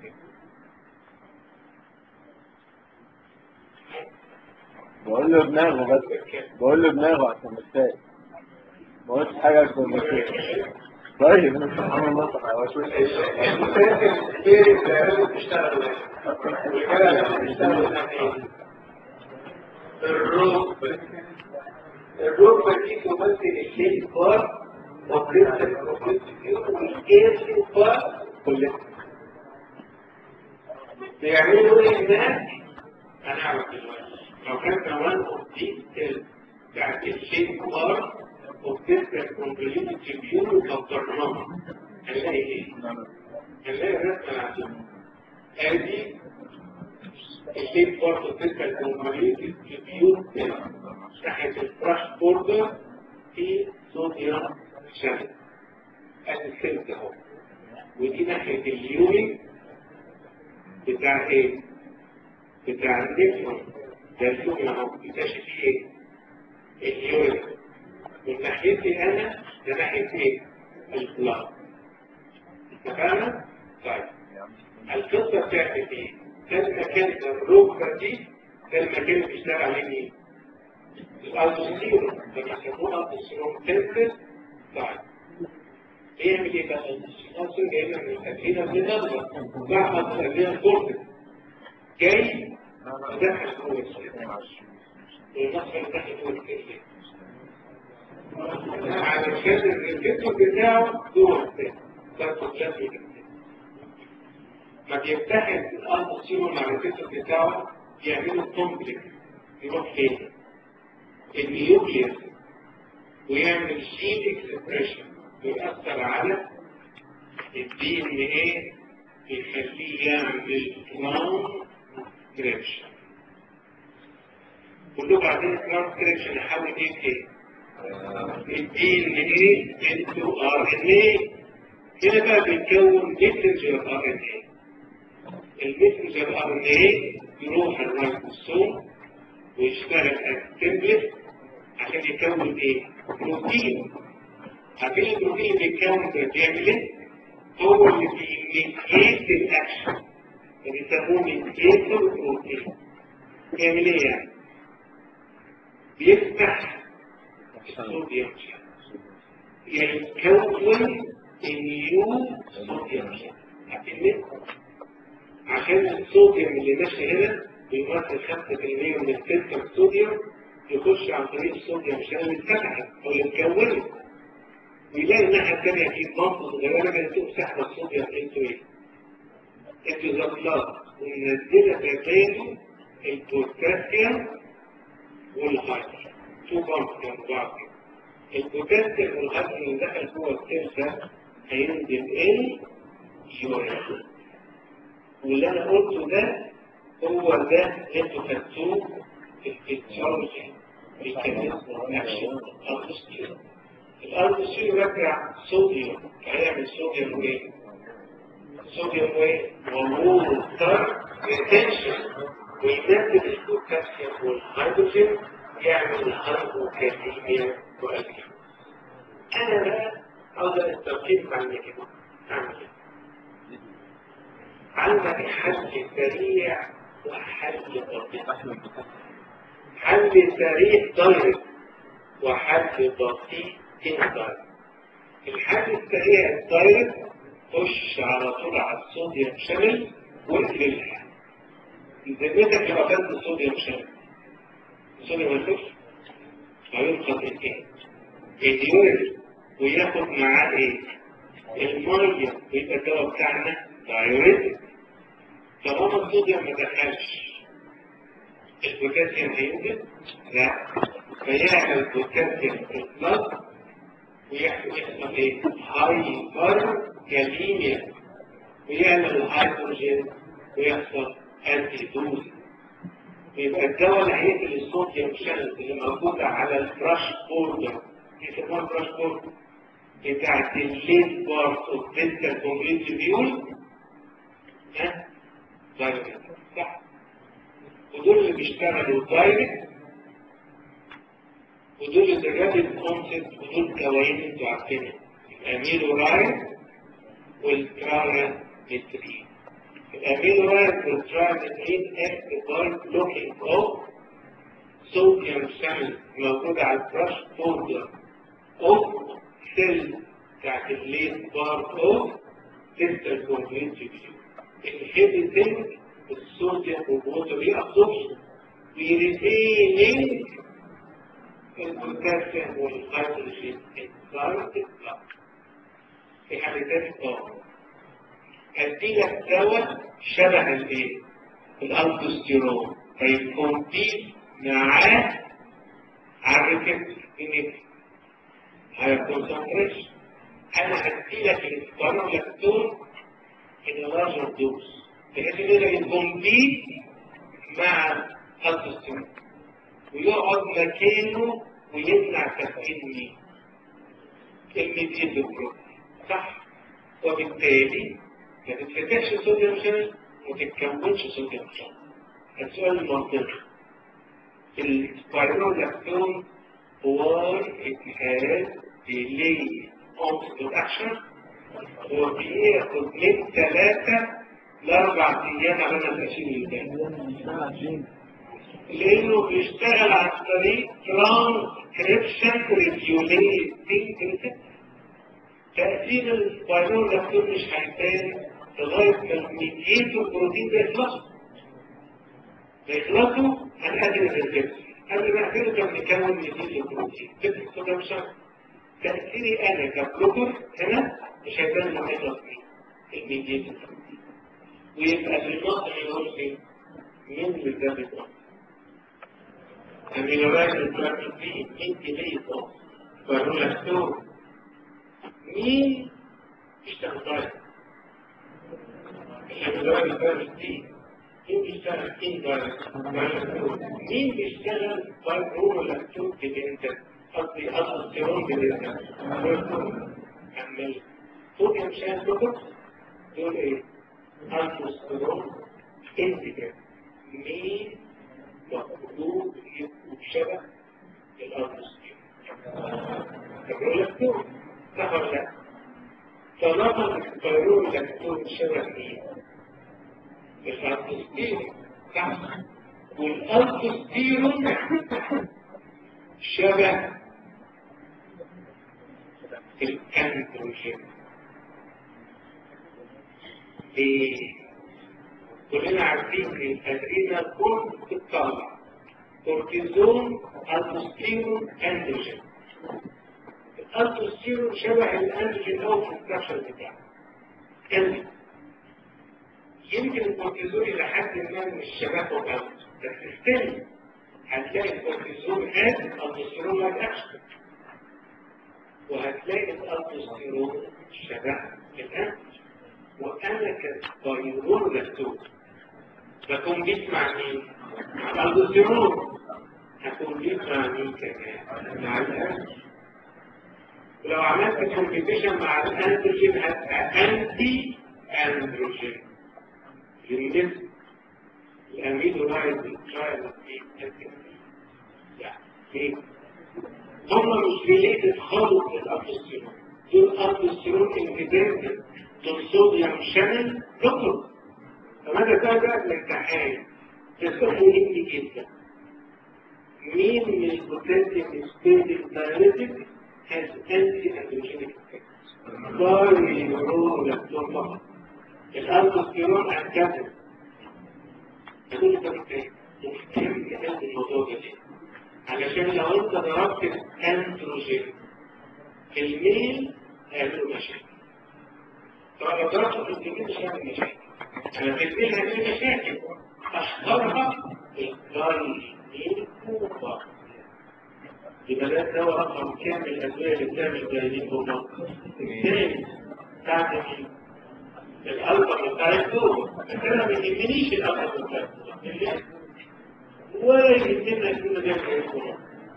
بقول له دماغه بس بقول له دماغه عشان مش فاهم ما قلتش حاجه عشان مش فاهم طيب انا سبحان الله طب هو شو الركبة الركبة دي تمثل الليل بار وبريد والكيس بار كلها بيعملوا ايه هناك؟ هنعرف دلوقتي لو كان كمان دي بتاعت الليل بار وبتبقى كومبليت تريبيون وكبرناها هنلاقي ايه؟ هنلاقي الرسمة عندنا ادي الليل برضه بتبقى كومبليت تريبيون ناحية الفراش بوردر في صوديوم شمس ادي السلك اهو ودي ناحية اليورين بتاع ايه؟ بتاع النفرون ده اليورين اهو بتاشي فيه ايه؟ اليورين من ناحيتي انا ده ناحية ايه؟ البلاد اتفقنا؟ طيب القصة بتاعت ايه؟ ده المكان الركبة دي ده المكان اللي بيشتغل عليه مين؟ الالتوستيرون ده بيسموه التوستيرون تنسل طيب بيعمل ايه بقى؟ الالتوستيرون جاي لنا من الادرينا من النظرة بعد ما تخليها كورتكس جاي يدخل جوه السيستم والنصر يدخل جوه الكليه علشان الريسبتور بتاعه جوه السيستم ده الكونجنتال ما بيتحد الالتوستيرون مع الريسبتور بتاعه يعملوا كومبلكس يروح فين؟ النيوكليوس ويعمل جين اكسبريشن ويأثر على الدي ان ايه يخليه يعمل ترانسكريبشن كله بعدين ترانسكريبشن يحاول ايه الدي ان ايه انتو ار ان ايه هنا بقى بيتكون ميسنجر ار ان ايه الميسنجر ار ان ايه يروح الرايبوسوم ويشتغل اسمبلت عشان يكون ايه؟ بروتين عارفين البروتين اللي بيتكون ده بيعمل ايه؟ هو اللي بيميكيت الاكشن فبيسموه ميكيتور بروتين بيعمل ايه يعني؟ بيفتح الصوديوم يعني يكون النيو صوديوم عارفين عشان الصوديوم اللي ماشي هنا بيمثل 5% من السلك الصوديوم يخش عن طريق الصوديوم عشان اللي اتفتحت او اللي اتكونت ويلاقي الناحية الثانية في منطقة صغيرة كانت تقوم سحب الصوديوم انتو ايه؟ انتو ذا بلاد ومنزلة تبادل البوتاسيوم والهايدروجين تو بامب جنب بعض البوتاسيوم والهايدروجين اللي دخل جوه السيل ده هينزل ايه؟ يوريا واللي انا قلته ده هو ده اللي انتوا خدتوه في الفيزيولوجي ميكانيزم اكشن الارض الارض يرجع صوديوم هيعمل صوديوم وايه؟ صوديوم وايه؟ ووتر ريتنشن وينزل البوتاسيوم والهيدروجين يعمل هايبوكاليميا وأليميا انا بقى عاوز التوقيت عن كده اعمل ايه؟ عندك حل سريع وحل بسيط حل سريع دايركت وحل بسيط اندايركت الحل السريع الدايركت خش على طول على الصوديوم شامل واقفل الحل ذمتك لو اكلت الصوديوم شامل الصوديوم هيخش هينقص ايه؟ اليورين وياخد معاه ايه؟ الميه ويبقى الدواء بتاعنا دايوريتك طالما الصوديوم ما دخلش البوتاسيوم هينزل؟ لا فيعمل بوتاسيوم اطلاق ويحصل يحصل ايه؟ هايبر كاليميا ويعمل هيدروجين ويحصل انتي دوز يبقى الدواء اللي هيقتل الصوديوم شانل اللي موجوده على الفراش بوردر يسموها فراش بوردر بتاعت الليد بارت اوف ديستال كومبليت بيول ها دايركت صح ودول اللي بيشتغلوا دايركت ودول اللي رابط كونسبت ودول دوايين انتوا عارفينها الاميلو رايد والترارا مترين الاميلو رايد والترارا مترين اكت باي بلوكينج اوف صوديوم شامل موجود على البراش بوردر اوف سيل بتاعت الليد بار اوف ديستال كومبليت بيول inhibiting the sodium and water reabsorption, retaining the potassium والhydrogen inside the blood. في حالتين اه هديلك دواء شبه الايه؟ الالدوستيرون هيكمبيت معاه على الريسبتور هيكونسنتريشن انا هديلك الاسبانولاكتون in a larger dose بحيث انه يكمبيت مع التستيرون ويقعد مكانه ويمنع تفكير مين؟ الميديين بالبروتين صح؟ وبالتالي ما تتفتحش صوديوم شانل وما تتكونش صوديوم شانل السؤال المنطقي السبايرول why it has delayed onset of action وبياخد من ثلاثة لأربع أيام على ما تأشير الدم لأنه بيشتغل عن طريق ترانسكريبشن ريجوليتنج تأثير الفيرول لاكتون مش هيبان لغاية ما الميديتور البروتين ده يخلصوا يخلصوا هنقدم الريسبتور قبل ما نقدمه كان بيكون ميديتور البروتين فكرة كده مش تأثيري أنا كبلوكر هنا مش هيبان لما يخلص فيه الميديتور ويبقى في النقطة اللي هو فين؟ مين اللي ده بيطلع؟ الأمينوات اللي فيه مين اللي يطلع؟ فهو لاكتور مين يشتغل طيب؟ الأمينوات اللي فيه مين بيشتغل إن دايركت؟ مين بيشتغل فايبرو لاكتور ديبندنت؟ قصدي ألستيرون ديبندنت عمال صوديوم شان بروتوكس دول ايه؟ الستيرون انتجرال مين مفروض يبقوا بشبه الالستيرون فبقول لك دول صح ولا لا؟ طالما الستيرون لاكتون شبه مين؟ الالستيرون صح والالستيرون شبه الأندروجين إيه كلنا عارفين ان الادرينال كورد بتطلع كورتيزون البوستيرون اندروجين الالتوستيرون شبه الانتيجين او في الستراكشر بتاعه كان يمكن الكورتيزون الى حد ما مش شبهه قوي بس ستيل هتلاقي الكورتيزون هاد الالتوستيرون لايك اكشن وهتلاقي الالتوستيرون شبه الانتيجين وانا كبايرون لاكتوز بكون بيسمع مين؟ مع الالتوستيرون هكون بيسمع مين كمان؟ مع الانتيجين ولو عملت كومبيتيشن مع الانتروجين هتبقى انتي اندروجين يمدد الامينو لايز ترايل ليه؟ هم مش ريليتد خالص للابوستيرون دول ابوستيرون اندبندنت دول صوديوم شانل بلوكر فماذا ده بقى الامتحان ده سؤال مهم جدا مين من البوتنشال ستيبل دايركتد has anti-androgenic effects. ضاري لاكتون فقط. الالدوستيرون انكاتب. هدول انت محتاج مهتم قوي بالموضوع ده ليه؟ علشان لو انت ضربت الاندروجين في الميل هيعملوا مشاكل. طبعا لو ضربته في الجميل مش هيعمل مشاكل. انا في الميل هيعمل مشاكل. اشهرها الضاري فقط. يبقى ده الدواء رقم كام الادويه اللي بتعمل جايين هما الثاني بتاعت مين؟ الالفا بتاع الدور انا ما يهمنيش الالفا بتاع الدور ولا يهمنا يكون ده جايين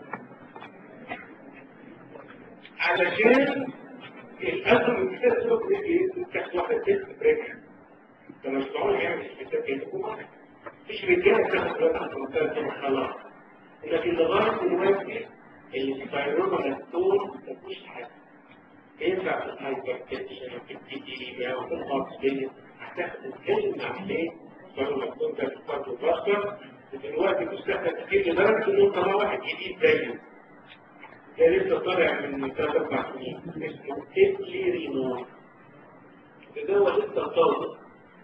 علشان الالفا بتاع الدور بتاعت واحد ست بريك لما يسمعون يعمل الستات يدكم مفيش رجاله بتاخد وقت في المنطقه خلاص لكن لغايه دلوقتي السبايرونولاكتون مفيش حاجة ينفع في الهايبرتنشن وفي البي دي وفي الأوكسجين هتاخد كلمة عليه سبايرونولاكتون ده بتاخده بشر ودلوقتي مستخدم كتير لدرجة إنه طلع واحد جديد زيه ده لسه طالع من ثلاث أربع سنين اسمه إبليرينول ده هو لسه طالع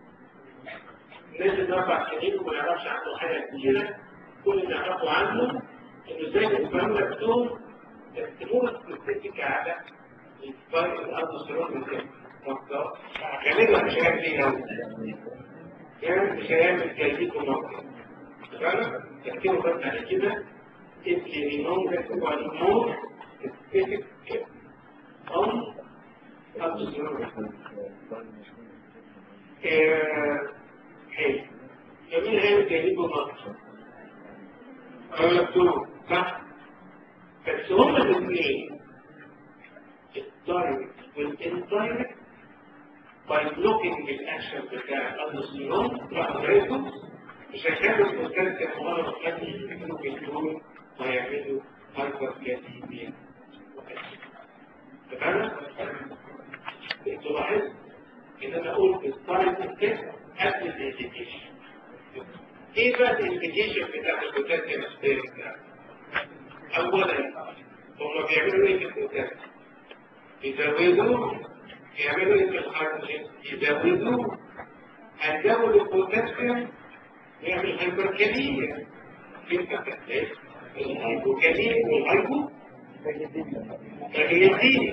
نازل أربع سنين وما يعرفش عنه حاجة كبيرة كل اللي نعرفه عنه انه زي الاسبرم لاكتوم تستمر السبيسيفيك على الاسبرم الالدوستيرون غالبا مش هيعمل ايه يعني مش هيعمل جلديته مرة فعلا تفكيره بس على كده الكليرينون بيكتب على المور سبيسيفيك on الالدوستيرون حلو جميل هيعمل جلديته مرة الالكترون صح بس هما الاثنين الدايركت والاندايركت باي بلوكينج الاكشن بتاع الالكترون راح غيره مش هيخلوا الكالسيوم مره تخلي يكونوا بيدور ويعملوا هايبر كالسيميا تمام؟ انتوا لاحظت ان انا قلت السايد افكت قبل الانديكيشن ايه بقى الانديكيشن بتاع البوتاسيوم ستيرنج ده؟ اولا هم بيعملوا ايه في البوتاسيوم؟ يزودوا يعملوا ايه في الهيدروجين؟ يزودوا هنزود البوتاسيوم يعمل هايبركاليميا انت بتحتاج الهايبوكاليميا والهايبو فهي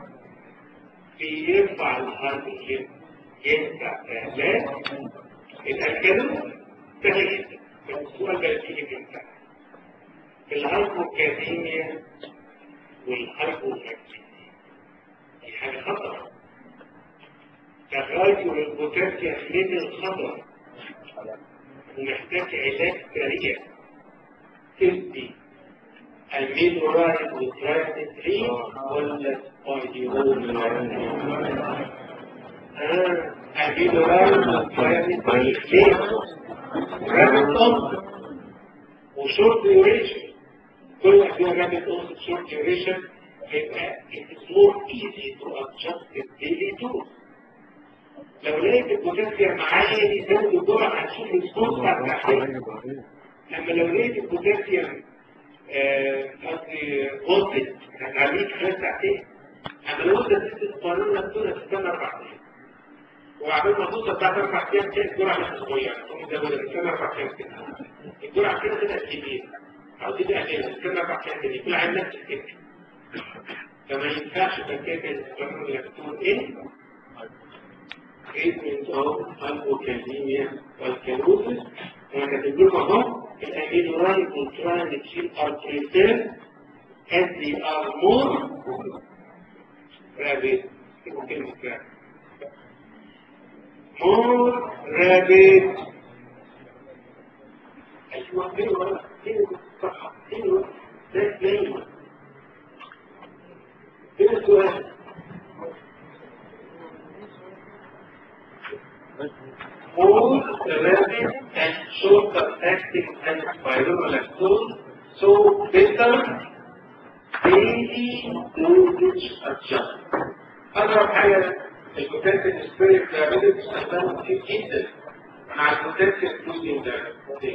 بيرفع الهيدروجين يرفع ثلاث الالكالون سهل السؤال ده يجي امتى الهايبوكاليميا والهايبوكاليميا دي حاجه خطر تغير البوتاسيوم ليفل خطر ومحتاج علاج سريع تدي الميدورايد والترايترين ولا سبايديرون اه الميدورايد والترايترين ليه؟ رابط أنصر وشورت ديوريشن كل واحد فيها رابط أنصر شورت ديوريشن هيبقى it is more easy to adjust the daily dose لو لقيت البوتاسيوم عالي زود الجرعه هتشوف الريسبونس بتاع التحليل اما لو لقيت البوتاسيوم قصدي وصلت هتعليك خلال ساعتين اما لو انت اديت القانون نفسه تستنى اربع ايام وعبال ما توصل بعد اربع ايام تلاقي الجرعه لسه صغيره تقوم تزودها تستنى اربع ايام كده الجرعه كده كده كبيره عاوزين نقللها تستنى اربع ايام تاني كل عام نفس الفكره فما ينفعش تركيب اللاكتون ايه treatment of hypocalcemia والكالوزس انا كاتب لكم اهو الامينورايد والترانزيت are preserved as they are more rapid كلمة rapid more rapid أيوة أيوة أيوة صح أيوة ده دايما كده السؤال more rapid and shorter acting and spironolactone so better daily dosage adjustment أضرب حاجة البوتنسيال سبيريت دايابيتس بتستخدمه كتير جدا مع البوتنسيال دوزنج دايابيتس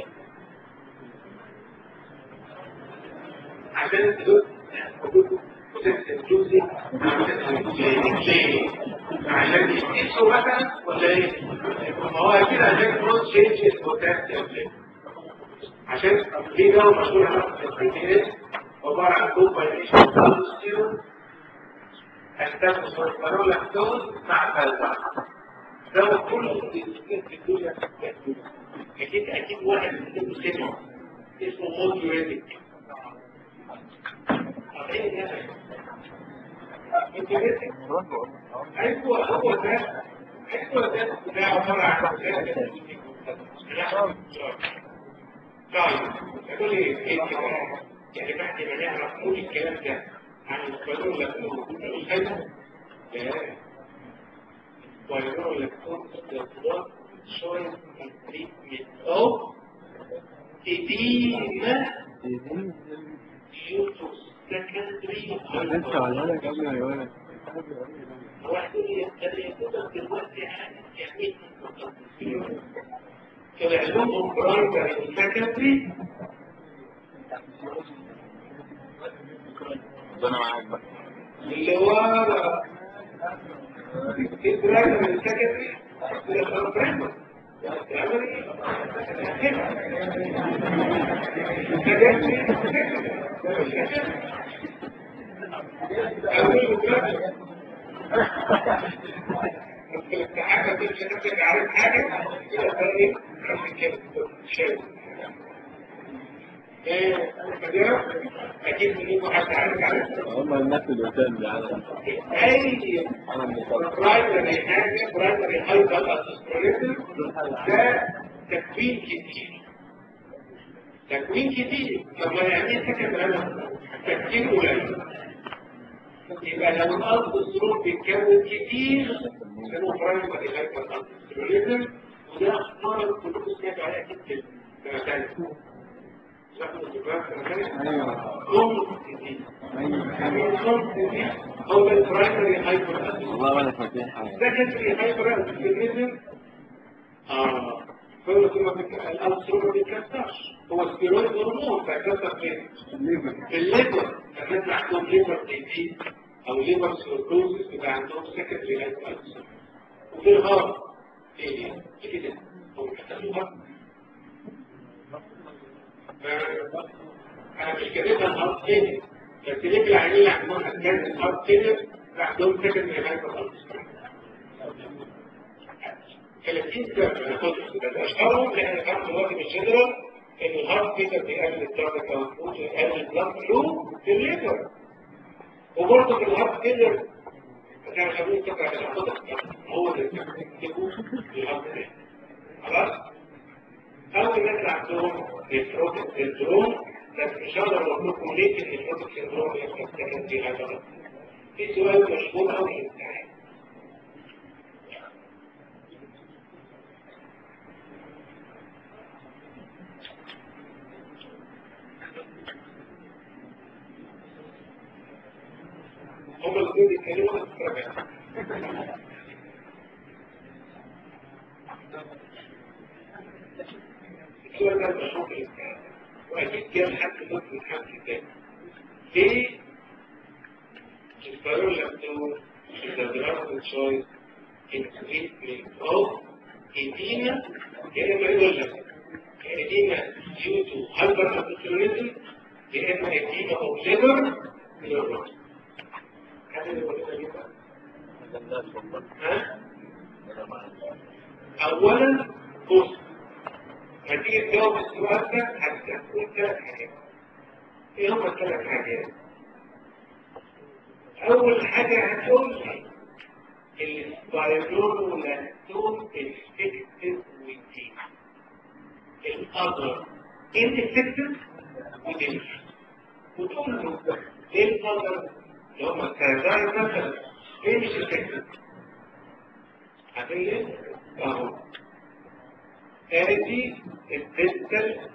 عشان تدوس بوتنسيال دوزنج ليه؟ عشان يقيسوا مثلا ولا ايه؟ ما هو اكيد عشان نوت تشينج البوتنسيال عشان في دواء مشهور هنا في البي عبارة عن كومباينيشن اوف التنفس والبرولاكتوز مع فلسفة ده كله في الدنيا اكيد اكيد واحد اسمه سمع اسمه موديوريتك ايوه هو ده ايوه ده ده عباره عن طيب يقول لي ايه يعني بعد ما نعرف كل الكلام ده عن القانون لكن الحاجة لا ويقول لك استخدام شوية تريتمنت أو إديمة يوتوس سكندري لسه على قبل ما يقول واحد يقدر يكون دلوقتي يعني طلع لهم برايمري سكندري ربنا معاك بقى اللي ورا البرايمري السكندري البرايمري حاجة تمشي عارف حاجة كده فرق عشان كده شايف ايه اكيد منكم حد عارف عارف هم الناس اللي قدامي يعني اي انا مصاب برايمري حاجه برايمري هايبر اسبريتور ده تكوين كتير تكوين كتير لما يعني سكن انا تكوين قليل يبقى لو الارض الظروف بيتكون كتير اسمه برايمري هايبر اسبريتور وده اختار كلكم سمعتوا عليها كتير سنه ثالثه هو البرايمري هايبر والله ولا فاكر حاجه secondary hyperactivism اه هو ثم الأنسر ما بيتكسرش هو ستيرويد هرمون فيكسر فين؟ في الليبر الناس عندهم ليبر ديزيز أو ليبر سيروكوزيس بيبقى عندهم secondary hyperactivism وفي الهارت ايه ايه كده هو بيحتاجوا هارت انا مش كاتبها الهارت كده بس ليه في العينين اللي عندهم اسكان الهارت كده عندهم secondary hyperactivism 30 سنة ناخدها بس اشهرهم لان كان دلوقتي من جنرال ان الهارت فيتر بيقلل الدرجة موجود ويقلل البلاد فلو في الليفر وبرضه في الهارت كده عشان خلوه تبع العقدة هو اللي بيكتبوا في الهارت كده خلاص؟ أو الناس اللي عندهم نيفروتيك سيندروم بس مش هقدر اقول لكم ليه النيفروتيك سيندروم يحصل سكن في هذا في سؤال مشهور قوي في الامتحان هم الاثنين بيتكلموا في التربية السؤال ده مشهور في الامتحان واكيد كان حد ممكن حد تاني ليه القانون لابتو الدراسة choice in treatment of edema يا اما يقول لك edema due to hyperaldosteronism يا اما edema of liver neurosis حد يقول لنا ليه بقى؟ الناس والله ها؟ انا ما اولا بص هتيجي تجاوب السؤال ده هتقول ثلاث حاجات ايه هم الثلاث حاجات؟ اول حاجه هتقول لي السبايرولولاكتون افكتيف ودي الاذر انفكتيف ودي وتقول له ايه الاذر اللي هم الكازاي مثلا ليه مش افكتيف؟ عادية اهو ادي الديستال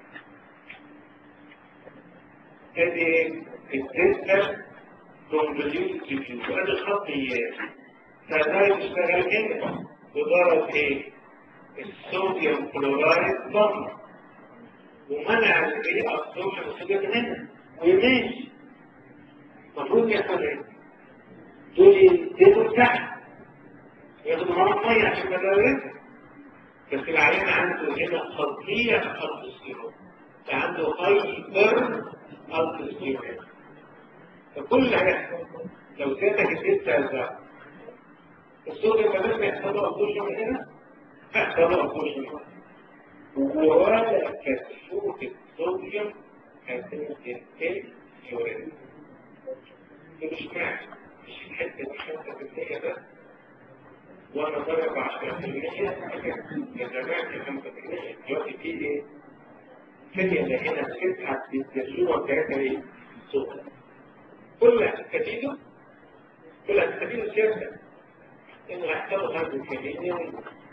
ادي الديستال كونفوليوت ريفيو ادي الخطيات فده يشتغل هنا وضرب ايه الصوديوم كلورايد ضم ومنع الايه الصوديوم الصوديوم هنا وماشي المفروض يحصل ايه دول ينزلوا تحت ياخدوا معاهم ميه عشان ما بس العيان عنده هنا خطية التستيرون عنده هايبر التستيرون فكل هيحصل لو زادك الدين هذا الصوديوم كمان بيحصل له ابوشن هنا بيحصل له ابوشن ولا كشوف الصوديوم هتنزل يورين مش معنى مش الحته دي 5% بس وانا ضرب 10% يا زمان كان 5% دلوقتي في ايه؟ الثانية اللي هنا بتسحب بالتجربة بتاعتها ايه؟ صوت كل هتستفيده كل هتستفيده سياسة انه هيحتاجوا هذا الكلمة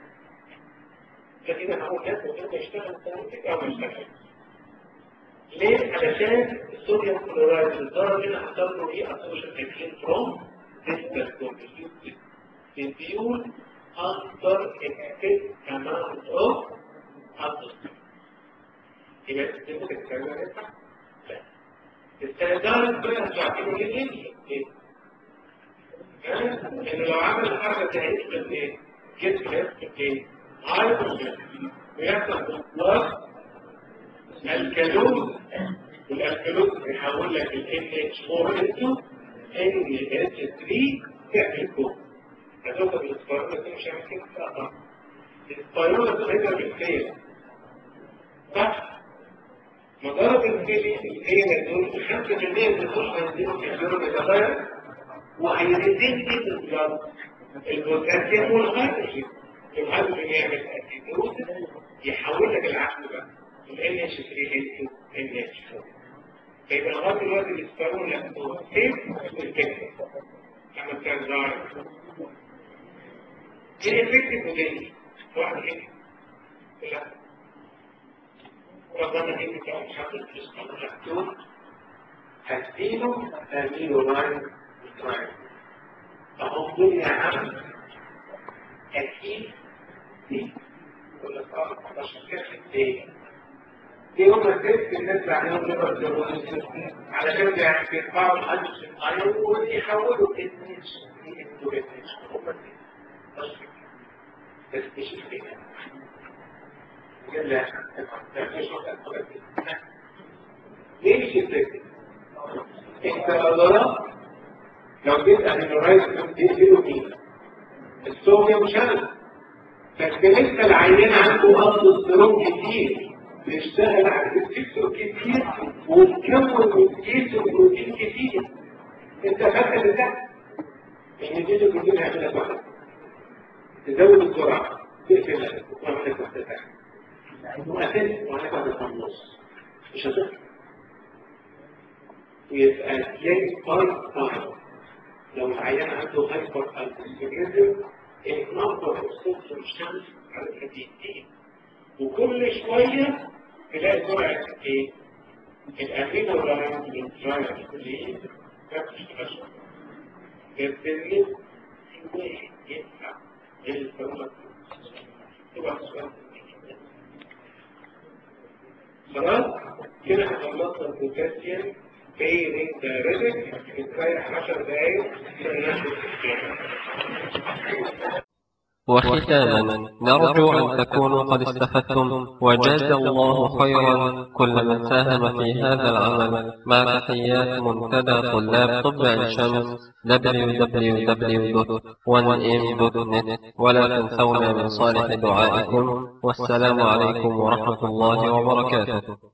لكن انا هقول لك وانت يشتغل سنتك او ما يشتغل ليه؟ علشان الصوديوم كلورايد الضرر هنا حصل له ايه؟ اسوشيال اكلين فروم ديستال كونتريبيوت reduce after excess amount of alcohol. يبقى تقدر تتكلم عنها؟ لا. السيدان بقى تعتبر ليه؟ ليه؟ لأنه لو عمل الحركة تعيش في الايه؟ جسم يسكت ايه؟ هايبر ويحصل بلس الكالوز والالكالوز يحول لك ال NH4 into NH3 تعمل كوب هتوصل للسبايرولة دي مش هعمل كده لا طبعا السبايرولة تغير بالخير صح مجرد الخير هي دول 5% من الخش هينزلوا في الجرم يتغير وهينزل جدا الجرم البوتاسيوم والهيدروجين الهيدروجين يعمل اسيدوز يحول لك العقل بقى ال NH3 into NH4 فيبقى لغايه دلوقتي السبايرولة سيف والكتف لما كان ظاهر ايه افكتيف ودي واحد ايه لا ربنا ايه بتاع الحق الاسكالاتور هديله امينو لاين لاين اهو دول يا عم اكيد دي ولا صار 11 كده دي دي هم الست الناس اللي عليهم ليبر سيروزيس علشان بيرفعوا الهيدروجين ايون ويحولوا اتنش انتو اتنش هم دي بس مش الفكرة قال لا ليه مش الفكرة انت قدرات لو جيت امينورايز تديله مين الصوديوم شمس بس لسه العيان عنده اصل السيروم كتير بيشتغل على الفكر كتير وتكون وتجيس بروتين كتير انت فاكر ده ان دي البروتين هيعمل لك واحد تزود الجرعة تقفل وانت تفتح وأساس وهتبقى في النص مش هتفرق ويبقى تلاقي هاي تايم لو العيان عنده هايبر الكستريزم النمبر اوف سيلز الشمس على بيزيد وكل شوية تلاقي جرعة ايه؟ الأمينو لاين من ترايل كلين ما بتشتغلش يبتدي واحد يدفع خلاص كده خلصنا البوتاسيوم بين الدايركت نتريح 10 دقايق عشان ناخد وختاما نرجو أن تكونوا قد استفدتم وجاز الله خيرا كل من ساهم في هذا العمل مع تحيات منتدى طلاب طب عين شمس www.1m.net ولا تنسونا من صالح دعائكم والسلام عليكم ورحمة الله وبركاته